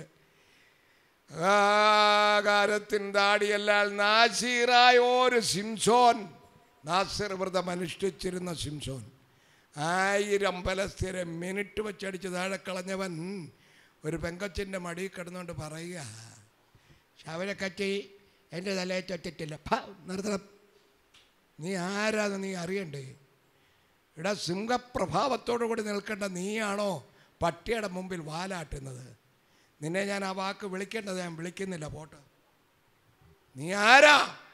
ആകാരത്തിൻ താടിയല്ലാൽ നാസീറായ ഒരു സിംസോൻ നാസിർ വ്രതം അനുഷ്ഠിച്ചിരുന്ന സിംസോൻ ആയിരം പലസ്ഥിരം മിനിറ്റ് വെച്ചടിച്ച് താഴെ കളഞ്ഞവൻ ഒരു പെങ്കൊച്ചിൻ്റെ മടിയിൽ കിടന്നുകൊണ്ട് പറയുക ശവരക്കച്ചി എൻ്റെ തലയെ തൊറ്റിട്ടില്ല ഫ നിർത്തണം നീ ആരാന്ന് നീ അറിയണ്ടേ ഇവിടെ സിംഹപ്രഭാവത്തോടു കൂടി നിൽക്കേണ്ട നീയാണോ പട്ടിയുടെ മുമ്പിൽ വാലാട്ടുന്നത് നിന്നെ ഞാൻ ആ വാക്ക് വിളിക്കേണ്ടത് ഞാൻ വിളിക്കുന്നില്ല പോട്ടെ നീ ആരാ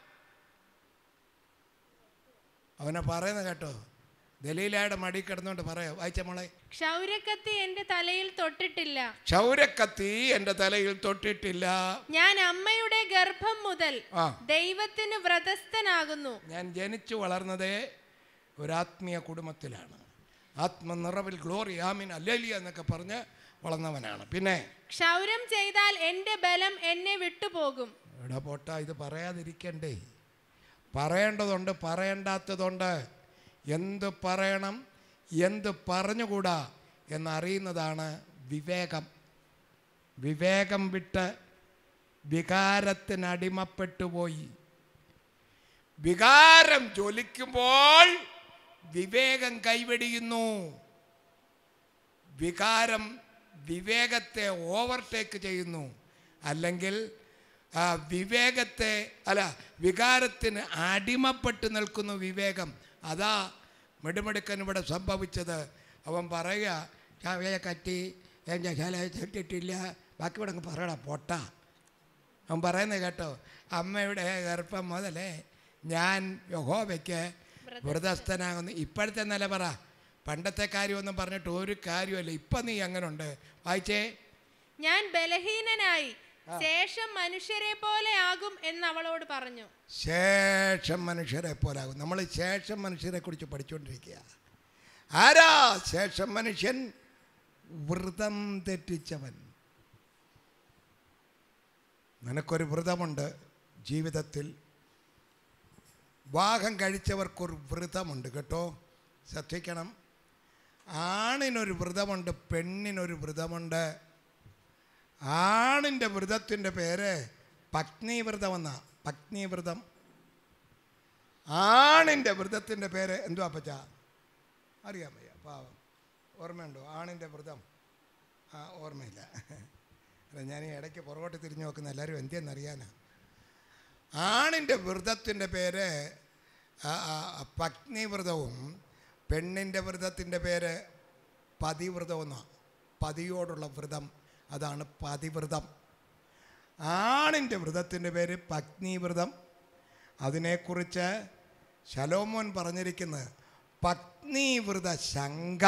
അവനെ പറയുന്ന കേട്ടോ ദലീലയുടെ മടി കിടന്നുകൊണ്ട് പറയാം വായിച്ച മോളെ ക്ഷൗരക്കത്തി എന്റെ തലയിൽ തൊട്ടിട്ടില്ല ക്ഷൗരക്കത്തി എൻ്റെ തലയിൽ തൊട്ടിട്ടില്ല ഞാൻ അമ്മയുടെ ഗർഭം മുതൽ ആ ദൈവത്തിന് വ്രതസ്ഥനാകുന്നു ഞാൻ ജനിച്ചു വളർന്നതേ ഒരാത്മീയ കുടുംബത്തിലാണ് ആത്മനിറവിൽ ഗ്ലോറി ആമിൻ അല്ലേലിയ എന്നൊക്കെ പറഞ്ഞ് വളർന്നവനാണ് പിന്നെ ക്ഷൗരം ചെയ്താൽ എന്റെ ബലം എന്നെ വിട്ടുപോകും എടാ പോട്ട ഇത് പറയാതിരിക്കണ്ടേ പറയേണ്ടതുണ്ട് പറയേണ്ടാത്തതുണ്ട് എന്ത് പറയണം എന്ത് പറഞ്ഞുകൂടാ എന്നറിയുന്നതാണ് വിവേകം വിവേകം വിട്ട് വികാരത്തിനടിമപ്പെട്ടു പോയി വികാരം ജ്വലിക്കുമ്പോൾ വിവേകം കൈവെടിയുന്നു വികാരം വിവേകത്തെ ഓവർടേക്ക് ചെയ്യുന്നു അല്ലെങ്കിൽ ആ വിവേകത്തെ അല്ല വികാരത്തിന് അടിമപ്പെട്ട് നിൽക്കുന്നു വിവേകം അതാ മിടുമിടുക്കൻ ഇവിടെ സംഭവിച്ചത് അവൻ പറയുക ചാവയെ കറ്റി എൻ്റെ ശല തെറ്റിട്ടില്ല ബാക്കി ഇവിടെ അങ്ങ് പറയടാ പൊട്ട അവൻ പറയുന്നത് കേട്ടോ അമ്മയുടെ ഗർഭം മുതലേ ഞാൻ യഹോവയ്ക്ക് വ്രതസ്ഥനാകുന്നു ഇപ്പോഴത്തെ നില പറ പണ്ടത്തെ കാര്യമൊന്നും പറഞ്ഞിട്ട് ഒരു കാര്യമല്ല ഇപ്പം നീ അങ്ങനെ ഉണ്ട് വായിച്ചേ ഞാൻ ബലഹീനനായി ശേഷം മനുഷ്യരെ പോലെ ആകും എന്ന് അവളോട് പറഞ്ഞു ശേഷം മനുഷ്യരെ പോലാകും നമ്മൾ ശേഷം മനുഷ്യരെ കുറിച്ച് പഠിച്ചുകൊണ്ടിരിക്കുക ആരാ ശേഷം മനുഷ്യൻ വ്രതം തെറ്റിച്ചവൻ നിനക്കൊരു വ്രതമുണ്ട് ജീവിതത്തിൽ വിവാഹം കഴിച്ചവർക്കൊരു വ്രതമുണ്ട് കേട്ടോ ശ്രദ്ധിക്കണം ആണിനൊരു വ്രതമുണ്ട് പെണ്ണിനൊരു വ്രതമുണ്ട് ആണിൻ്റെ വ്രതത്തിൻ്റെ പേര് പത്നീവ്രതം എന്നാ പത്നീവ്രതം ആണിൻ്റെ വ്രതത്തിൻ്റെ പേര് എന്തുവാ പച്ച അറിയാൻ വയ്യ പാവം ഓർമ്മയുണ്ടോ ആണിൻ്റെ വ്രതം ആ ഓർമ്മയില്ല അല്ല ഞാൻ ഈ ഇടയ്ക്ക് പുറകോട്ട് തിരിഞ്ഞു നോക്കുന്ന എല്ലാവരും എന്തെന്നറിയാനാ ആണിൻ്റെ വ്രതത്തിൻ്റെ പേര് ആ, ആ, പത്നിവ്രതവും പെണ്ണിൻ്റെ വ്രതത്തിൻ്റെ പേര് പതിവ്രതം എന്നാണ് പതിയോടുള്ള വ്രതം അതാണ് പതിവ്രതം ആണിൻ്റെ വ്രതത്തിൻ്റെ പേര് പത്നിവ്രതം അതിനെക്കുറിച്ച് ശലോമോൻ പറഞ്ഞിരിക്കുന്നത് പത്നിവ്രത ശങ്ക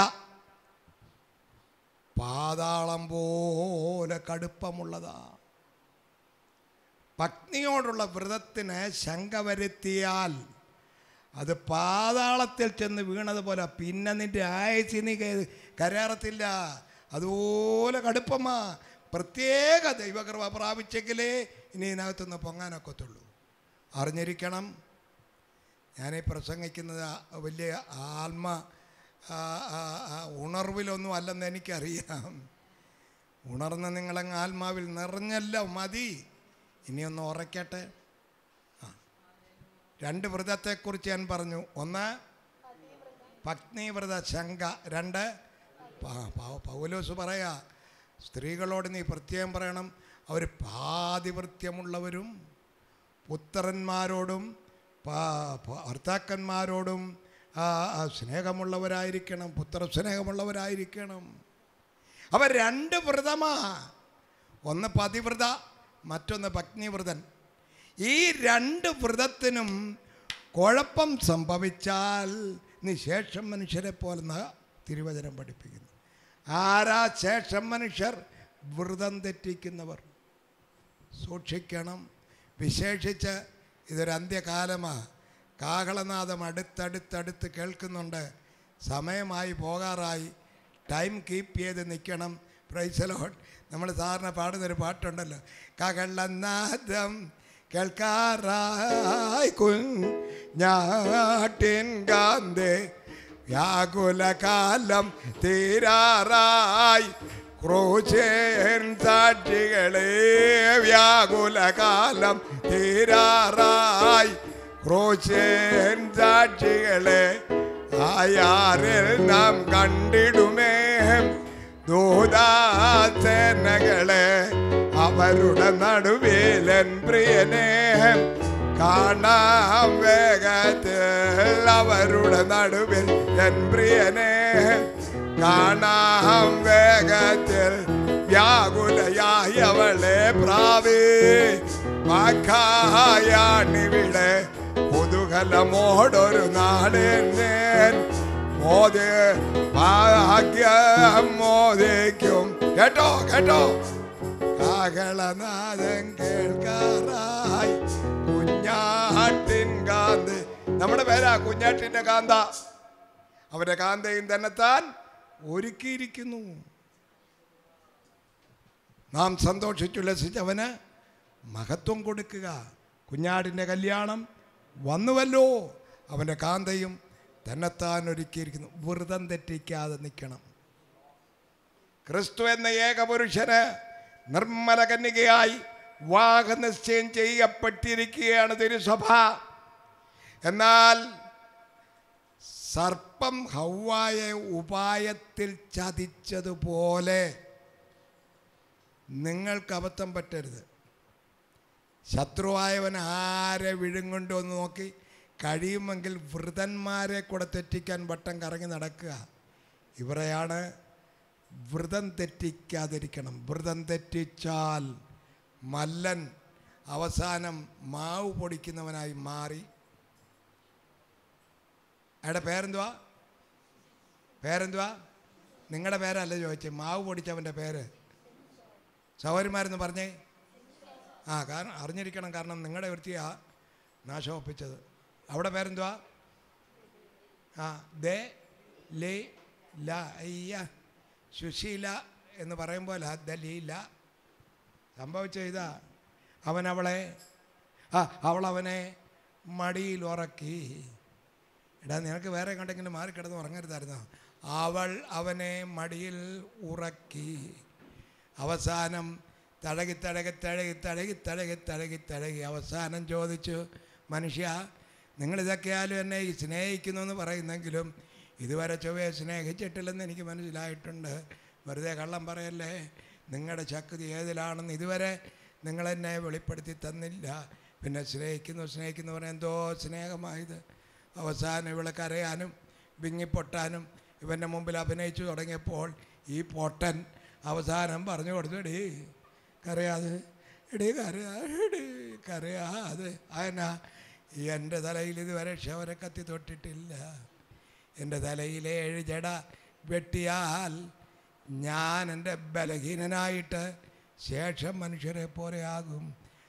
പാതാളം പോലെ കടുപ്പമുള്ളതാ പത്നിയോടുള്ള വ്രതത്തിന് ശങ്ക വരുത്തിയാൽ അത് പാതാളത്തിൽ ചെന്ന് വീണതുപോലെ പിന്നെ നിന്റെ ആയുസ് നീ കേ- കരയറത്തില്ല അതുപോലെ കടുപ്പമാ പ്രത്യേക ദൈവകൃപ പ്രാപിച്ചെങ്കിലേ ഇനി ഇതിനകത്തുനിന്ന് പൊങ്ങാനൊക്കത്തുള്ളൂ അറിഞ്ഞിരിക്കണം ഞാനീ പ്രസംഗിക്കുന്നത് ആ വലിയ ആത്മ ആ, ആ, ആ, ഉണർവിലൊന്നും അല്ലെന്ന് എനിക്കറിയാം ഉണർന്ന് നിങ്ങളങ്ങ് ആത്മാവിൽ നിറഞ്ഞല്ലോ മതി ഇനിയൊന്ന് ഉറയ്ക്കട്ടെ ആ രണ്ട് വ്രതത്തെക്കുറിച്ച് ഞാൻ പറഞ്ഞു ഒന്ന് പത്നിവ്രത ശങ്ക രണ്ട് പ- പ- പൗലോസ് പറയാ സ്ത്രീകളോട് നീ പ്രത്യേകം പറയണം അവർ പാതിവൃത്യമുള്ളവരും പുത്രന്മാരോടും പ- പ- ഭർത്താക്കന്മാരോടും ആ, ആ, സ്നേഹമുള്ളവരായിരിക്കണം പുത്ര സ്നേഹമുള്ളവരായിരിക്കണം അവ രണ്ട് വ്രതമാ ഒന്ന് പതിവ്രത മറ്റൊന്ന് പത്നിവ്രതൻ ഈ രണ്ട് വ്രതത്തിനും കുഴപ്പം സംഭവിച്ചാൽ നീ ശേഷം മനുഷ്യരെ പോലെ ന- തിരുവചനം പഠിപ്പിക്കുന്നു ആരാ ശേഷം മനുഷ്യർ വ്രതം തെറ്റിക്കുന്നവർ സൂക്ഷിക്കണം വിശേഷിച്ച് ഇതൊരു അന്ത്യകാലമാണ് കാഹളനാദം അടുത്തടുത്തടുത്ത് കേൾക്കുന്നുണ്ട് സമയമായി പോകാറായി ടൈം കീപ്പ് ചെയ്ത് നിൽക്കണം പ്രൈസലോട്ട് നമ്മൾ സാറിന് പാടുന്നൊരു പാട്ടുണ്ടല്ലോ കകളനാദം കേൾക്കാറായി കുഞ്ഞാട്ടിൻ കാന്തേ വ്യാകുലകാലം തീരാറായി ക്രൂശേൻ സാക്ഷികളെ വ്യാകുലകാലം തീരാറായി ക്രൂശേൻ സാക്ഷികളെ ആയാറിൽ നാം കണ്ടിടുമേ ദൂതാസേനകളെ അവരുടെ നടുവിലൻ പ്രിയനെ കാണാം വേഗത്തിൽ അവരുടെ നടുവിൽ എൻ പ്രിയനെ കാണാം വേഗത്തിൽ വ്യാകുലയായി അവളെ പ്രാവേ വാക്കായാണിവിടെ കുതൂഹലമോടൊരു നാളെന്നേൻ മോദി ഭാഗ്യം മോദിക്കും കേട്ടോ കേട്ടോ കാകളനാദം കേൾക്കാറായി കുഞ്ഞാട്ടിൻ കാന്ത് നമ്മുടെ പേരാ കുഞ്ഞാട്ടിന്റെ കാന്ത അവന്റെ കാന്തയും തന്നെത്താൻ ഒരുക്കിയിരിക്കുന്നു നാം സന്തോഷിച്ചുല്ലസിച്ചവന് മഹത്വം കൊടുക്കുക കുഞ്ഞാടിൻ്റെ കല്യാണം വന്നുവല്ലോ അവൻ്റെ കാന്തയും തന്നെത്താൻ ഒരുക്കിയിരിക്കുന്നു വ്രതം തെറ്റിക്കാതെ നിൽക്കണം ക്രിസ്തു എന്ന ഏകപുരുഷന് നിർമ്മല കന്യകയായി വാഹനിശ്ചയം ചെയ്യപ്പെട്ടിരിക്കുകയാണ് തിരുസഭ എന്നാൽ സർപ്പം ഹൗവായെ ഉപായത്തിൽ ചതിച്ചതുപോലെ നിങ്ങൾക്ക് അബദ്ധം പറ്റരുത് ശത്രുവായവൻ ആരെ വിഴുങ്ങുണ്ടോ എന്ന് നോക്കി കഴിയുമെങ്കിൽ വൃതന്മാരെ കൂടെ തെറ്റിക്കാൻ വട്ടം കറങ്ങി നടക്കുക ഇവരെയാണ് വ്രതം തെറ്റിക്കാതിരിക്കണം വ്രതം തെറ്റിച്ചാൽ മല്ലൻ അവസാനം മാവ് പൊടിക്കുന്നവനായി മാറി അയാളുടെ പേരെന്തുവാ പേരെന്തുവാ നിങ്ങളുടെ പേരല്ല ചോദിച്ചത് മാവ് പൊടിച്ചവൻ്റെ പേര് സഹോദരിമാരെന്ന് പറഞ്ഞേ ആ കാരണം അറിഞ്ഞിരിക്കണം കാരണം നിങ്ങളുടെ വൃത്തിയാ നാശം ഒപ്പിച്ചത് അവിടെ പേരെന്തുവാ ആ ദേ ലേ ല അയ്യ സുശീല എന്ന് പറയുമ്പോൾ ദലീല സംഭവിച്ച ഇതാ അവൻ അവളെ ആ അവൾ അവനെ മടിയിൽ ഉറക്കി എടാ നിനക്ക് വേറെ കണ്ടെങ്കിലും മാറിക്കിടന്ന് ഉറങ്ങരുതായിരുന്നോ അവൾ അവനെ മടിയിൽ ഉറക്കി അവസാനം തഴകി തഴകി തഴകി തഴകി തഴകി തഴകി തഴകി അവസാനം ചോദിച്ചു മനുഷ്യ നിങ്ങളിതൊക്കെയാലും എന്നെ ഈ സ്നേഹിക്കുന്നു എന്ന് പറയുന്നെങ്കിലും ഇതുവരെ ചൊവ്വയെ സ്നേഹിച്ചിട്ടില്ലെന്ന് എനിക്ക് മനസ്സിലായിട്ടുണ്ട് വെറുതെ കള്ളം പറയല്ലേ നിങ്ങളുടെ ശക്തി ഏതിലാണെന്ന് ഇതുവരെ നിങ്ങളെന്നെ വെളിപ്പെടുത്തി തന്നില്ല പിന്നെ സ്നേഹിക്കുന്നു സ്നേഹിക്കുന്നു പറയാൻ എന്തോ സ്നേഹമായത് അവസാനം ഇവളെ കരയാനും വിങ്ങിപ്പൊട്ടാനും ഇവൻ്റെ മുമ്പിൽ അഭിനയിച്ചു തുടങ്ങിയപ്പോൾ ഈ പൊട്ടൻ അവസാനം പറഞ്ഞു കൊടുത്തു എടീ കരയാതെ എടീ കരയാ എടീ കരയാതെ അതിനാ എൻ്റെ തലയിൽ ഇതുവരെ ക്ഷവര കത്തി തൊട്ടിട്ടില്ല എൻ്റെ തലയിലെ ഏഴ് ജട വെട്ടിയാൽ ഞാൻ എൻ്റെ ബലഹീനനായിട്ട് ശേഷം മനുഷ്യരെ പോലെ ആകും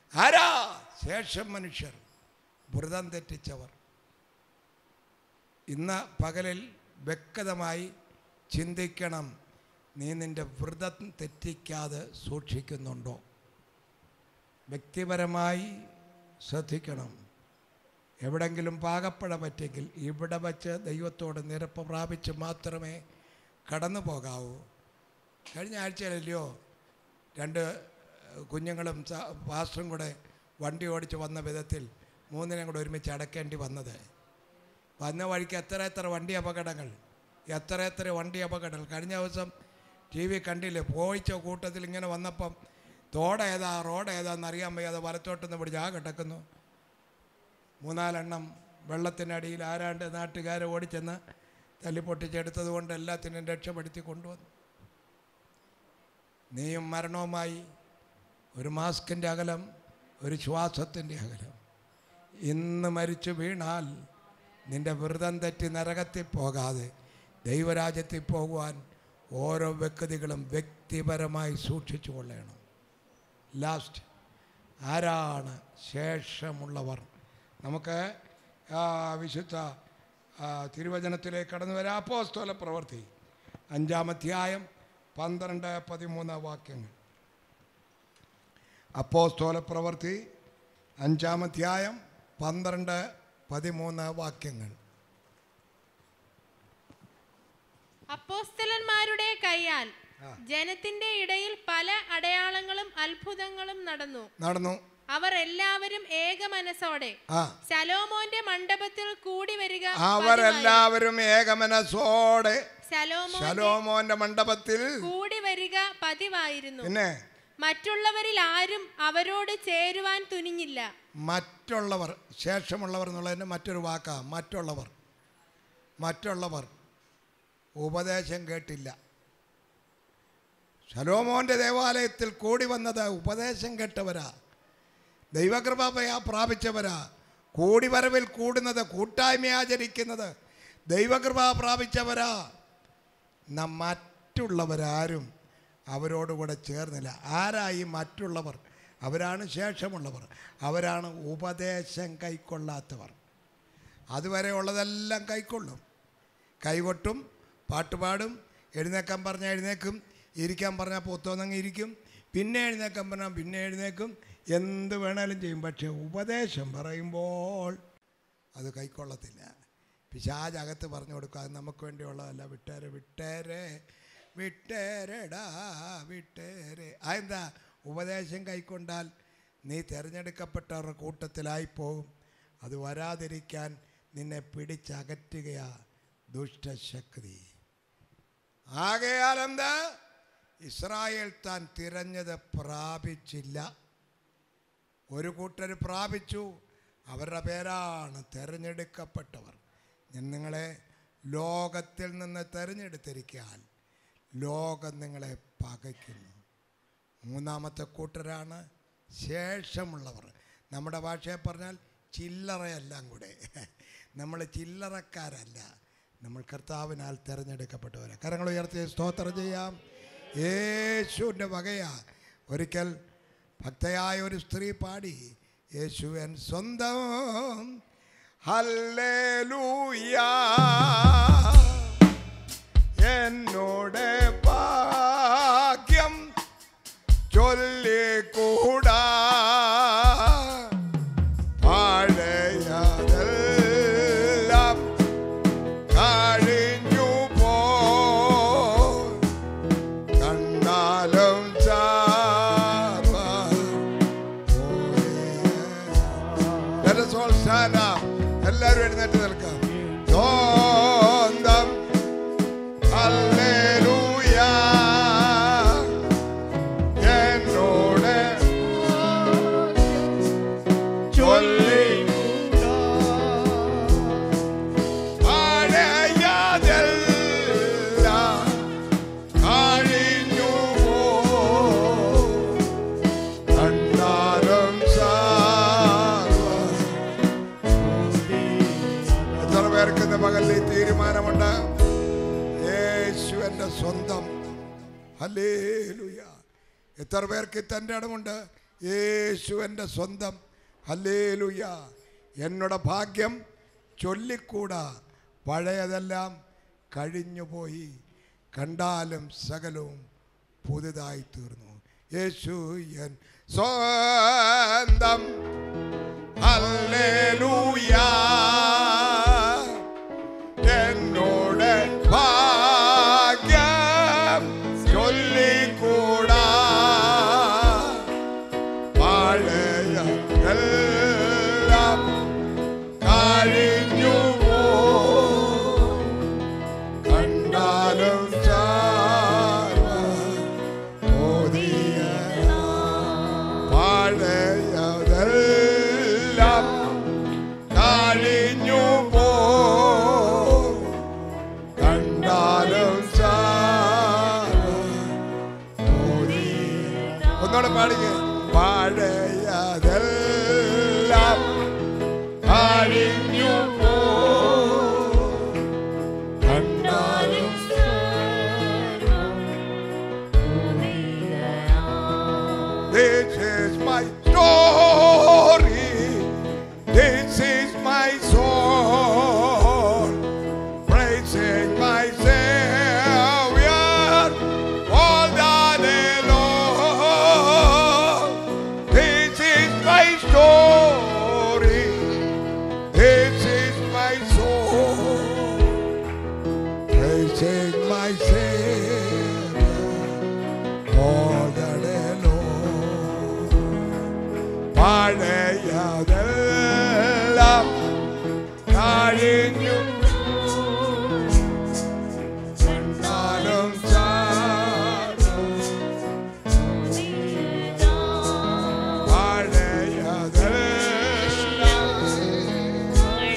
ആരാ ശേഷം മനുഷ്യർ വ്രതം തെറ്റിച്ചവർ ഇന്ന് പകലിൽ വ്യക്തമായി ചിന്തിക്കണം നീ നിൻ്റെ വ്രതം തെറ്റിക്കാതെ സൂക്ഷിക്കുന്നുണ്ടോ വ്യക്തിപരമായി ശ്രദ്ധിക്കണം എവിടെങ്കിലും പാകപ്പഴ പറ്റെങ്കിൽ ഇവിടെ വച്ച് ദൈവത്തോട് നിരപ്പ് പ്രാപിച്ച് മാത്രമേ കടന്നു പോകാവൂ കഴിഞ്ഞ ആഴ്ചയിലല്ലയോ രണ്ട് കുഞ്ഞുങ്ങളും സ- പാസ്റ്ററും കൂടെ വണ്ടി ഓടിച്ച് വന്ന വിധത്തിൽ മൂന്നിനെയും കൂടെ ഒരുമിച്ച് അടക്കേണ്ടി വന്നത് വന്ന വഴിക്ക് എത്ര എത്ര വണ്ടി അപകടങ്ങൾ എത്ര എത്ര വണ്ടി അപകടങ്ങൾ കഴിഞ്ഞ ദിവസം ടി വി കണ്ടില്ലേ പോയിച്ച കൂട്ടത്തിൽ ഇങ്ങനെ വന്നപ്പം തോട് ഏതാ റോഡ് ഏതാന്ന് അറിയാൻ വയ്യാതെ വലത്തോട്ടുനിന്ന് പിടിച്ച് ആ കിടക്കുന്നു മൂന്നാലെണ്ണം വെള്ളത്തിനടിയിൽ ആരാണ്ട് നാട്ടുകാരെ ഓടിച്ചെന്ന് തല്ലിപ്പൊട്ടിച്ചെടുത്തത് കൊണ്ട് എല്ലാത്തിനും രക്ഷപ്പെടുത്തി കൊണ്ടുവന്നു നീയും മരണവുമായി ഒരു മാസ്കിൻ്റെ അകലം ഒരു ശ്വാസത്തിൻ്റെ അകലം ഇന്ന് മരിച്ചു വീണാൽ നിന്റെ വ്രതം തെറ്റി നരകത്തിൽ പോകാതെ ദൈവരാജ്യത്തിൽ പോകുവാൻ ഓരോ വ്യക്തികളും വ്യക്തിപരമായി സൂക്ഷിച്ചു കൊള്ളണം ലാസ്റ്റ് ആരാണ് ശേഷമുള്ളവർ നമുക്ക് ആ, വിശുദ്ധ ആ, തിരുവചനത്തിലേക്ക് കടന്നു വരാം അപ്പോസ്തോല പ്രവൃത്തി അഞ്ചാമധ്യായം പന്ത്രണ്ട് പതിമൂന്ന് വാക്യങ്ങൾ അപ്പോസ്തോല പ്രവൃത്തി അഞ്ചാമധ്യായം പന്ത്രണ്ട് പതിമൂന്ന് വാക്യങ്ങൾ അപ്പോസ്തലന്മാരുടെ കൈയാൽ ജനത്തിന്റെ ഇടയിൽ പല അടയാളങ്ങളും അത്ഭുതങ്ങളും നടന്നു നടന്നു അവർ എല്ലാവരും ഏക മനസ്സോടെ ആ ശലോമോന്റെ മണ്ഡപത്തിൽ കൂടി വരിക പതിവായി. അവരെല്ലാവരും ഏകമനസോടെ ശലോമോൻ ശലോമോന്റെ മണ്ഡപത്തിൽ കൂടി വരിക പതിവായിരുന്നു പിന്നെ മറ്റുള്ളവരിൽ ആരും അവരോട് ചേരുവാൻ തുനിഞ്ഞില്ല മറ്റുള്ളവർ ശേഷമുള്ളവർ എന്നുള്ളതിൻ്റെ മറ്റൊരു വാക്കാ മറ്റുള്ളവർ മറ്റുള്ളവർ ഉപദേശം കേട്ടില്ല ശലോമോൻ്റെ ദേവാലയത്തിൽ കൂടി വന്നത് ഉപദേശം കേട്ടവരാ ദൈവകൃപ പ- പ്രാപിച്ചവരാ കൂടിവരവിൽ കൂടുന്നത് കൂട്ടായ്മ ആചരിക്കുന്നത് ദൈവകൃപ പ്രാപിച്ചവരാ നാം മറ്റുള്ളവരാരും അവരോടുകൂടെ ചേർന്നില്ല ആരായി മറ്റുള്ളവർ അവരാണ് ശേഷമുള്ളവർ അവരാണ് ഉപദേശം കൈക്കൊള്ളാത്തവർ അതുവരെ ഉള്ളതെല്ലാം കൈക്കൊള്ളും കൈകൊട്ടും പാട്ടുപാടും എഴുന്നേക്കാൻ പറഞ്ഞാൽ എഴുന്നേക്കും ഇരിക്കാൻ പറഞ്ഞാൽ പൊത്തോന്നങ്ങ് ഇരിക്കും പിന്നെ എഴുന്നേക്കാൻ പറഞ്ഞാൽ പിന്നെ എഴുന്നേക്കും എന്ത് വേണേലും ചെയ്യും പക്ഷേ ഉപദേശം പറയുമ്പോൾ അത് കൈക്കൊള്ളത്തില്ല പിശാജ് അകത്ത് പറഞ്ഞു കൊടുക്കുക അത് നമുക്ക് വേണ്ടിയുള്ളതല്ല വിട്ടേരെ വിട്ടേരെ വിട്ടേരെടാ വിട്ടേരെ അതെന്താ ഉപദേശം കൈക്കൊണ്ടാൽ നീ തിരഞ്ഞെടുക്കപ്പെട്ടവരുടെ കൂട്ടത്തിലായി പോകും അത് വരാതിരിക്കാൻ നിന്നെ പിടിച്ചകറ്റുകയാ ദുഷ്ടശക്തി ആകയാൽ എന്താ ഇസ്രായേൽ താൻ തിരഞ്ഞത് പ്രാപിച്ചില്ല ഒരു കൂട്ടർ പ്രാപിച്ചു അവരുടെ പേരാണ് തിരഞ്ഞെടുക്കപ്പെട്ടവർ ഞാൻ നിങ്ങളെ ലോകത്തിൽ നിന്ന് തിരഞ്ഞെടുത്തിരിക്കാൻ ലോകം നിങ്ങളെ പകയ്ക്കുന്നു മൂന്നാമത്തെ കൂട്ടരാണ് ശേഷമുള്ളവർ നമ്മുടെ ഭാഷയെ പറഞ്ഞാൽ ചില്ലറയെല്ലാം കൂടെ നമ്മൾ ചില്ലറക്കാരല്ല നമ്മൾ കർത്താവിനാൽ തിരഞ്ഞെടുക്കപ്പെട്ടവരെ കരങ്ങൾ ഉയർത്തി സ്തോത്രം ചെയ്യാം യേശുവിൻ്റെ വകയാ ഒരിക്കൽ ഭക്തയായ ഒരു സ്ത്രീ പാടി യേശുവൻ സ്വന്തം ഹല്ലേലൂയാ എന്നോട് ഭാഗ്യം ചൊല്ലിക്കൂടാ പഴയതെല്ലാം കഴിഞ്ഞു പോ കണ്ടാലും ചാർവ Let us all stand up. എല്ലാവരും എഴുന്നേറ്റ് നിൽക്കാം സ്വന്തം ഹല്ലേലൂയ എന്നോട് ചൊല്ലി പഴയതെല്ലാം കഴിഞ്ഞു പോ കണ്ടാലും സാർവ എത്ര പേർക്ക് ഇന്ന് പകലിൽ ഈ തീരുമാനമുണ്ട് യേശു എൻ്റെ സ്വന്തം ഹല്ലേലൂയ എത്ര പേർക്ക് തൻ്റെ ഇടമുണ്ട് യേശു എൻ്റെ സ്വന്തം ഹല്ലേലൂയ എന്നോട് ഭാഗ്യം ചൊല്ലിക്കൂടാ പഴയതെല്ലാം കഴിഞ്ഞുപോയി കണ്ടാലും സകലവും പുതുതായി തീർന്നു യേശു എൻ സ്വന്തം ഹല്ലേലൂയ എന്നോട് ഭാഗ്യം ചൊല്ലിക്കൂടാ പഴയ എല്ലാം കഴിഞ്ഞു കണ്ടാലും ചാർവ പുതിയ പഴയതെല്ലാം കഴിഞ്ഞു പോ കണ്ടാലും ചാർവ പുതിയ ഒന്നോടെ പാടിക്കേ പഴയതെല്ലാം കഴിഞ്ഞു പോ കണ്ടാലും This is my story. This is my song. Praising my Savior all the day long. This is my story. This is my song. Praising my Savior all the day long. പഴയതെല്ലാം കഴിഞ്ഞു കണ്ടാലും ചാടും പഴയതെല്ലാം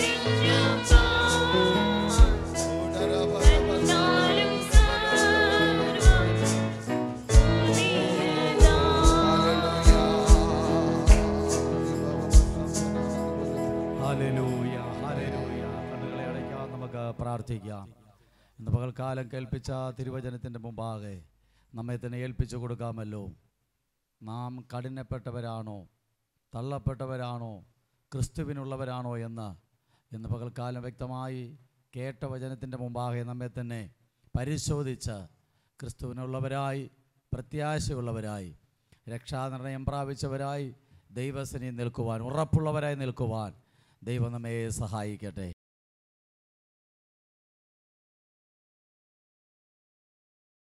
ഹല്ലേലൂയ, ഹല്ലേലൂയ. കണ്ണുകളെ അടയ്ക്കാം നമുക്ക് പ്രാർത്ഥിക്കാം ഇന്ന് പകൽക്കാലം കേൾപ്പിച്ച തിരുവചനത്തിൻ്റെ മുമ്പാകെ നമ്മെ തന്നെ ഏൽപ്പിച്ചു കൊടുക്കാമല്ലോ നാം കഠിനപ്പെട്ടവരാണോ തള്ളപ്പെട്ടവരാണോ ക്രിസ്തുവിനുള്ളവരാണോ എന്ന് ഇന്ന് പകൽക്കാലം വ്യക്തമായി കേട്ട വചനത്തിൻ്റെ മുമ്പാകെ നമ്മെ തന്നെ പരിശോധിച്ച് ക്രിസ്തുവിനുള്ളവരായി പ്രത്യാശയുള്ളവരായി രക്ഷാനിർണയം പ്രാപിച്ചവരായി ദൈവസനിൽ നിൽക്കുവാൻ ഉറപ്പുള്ളവരായി നിൽക്കുവാൻ ദൈവം നമ്മെ സഹായിക്കട്ടെ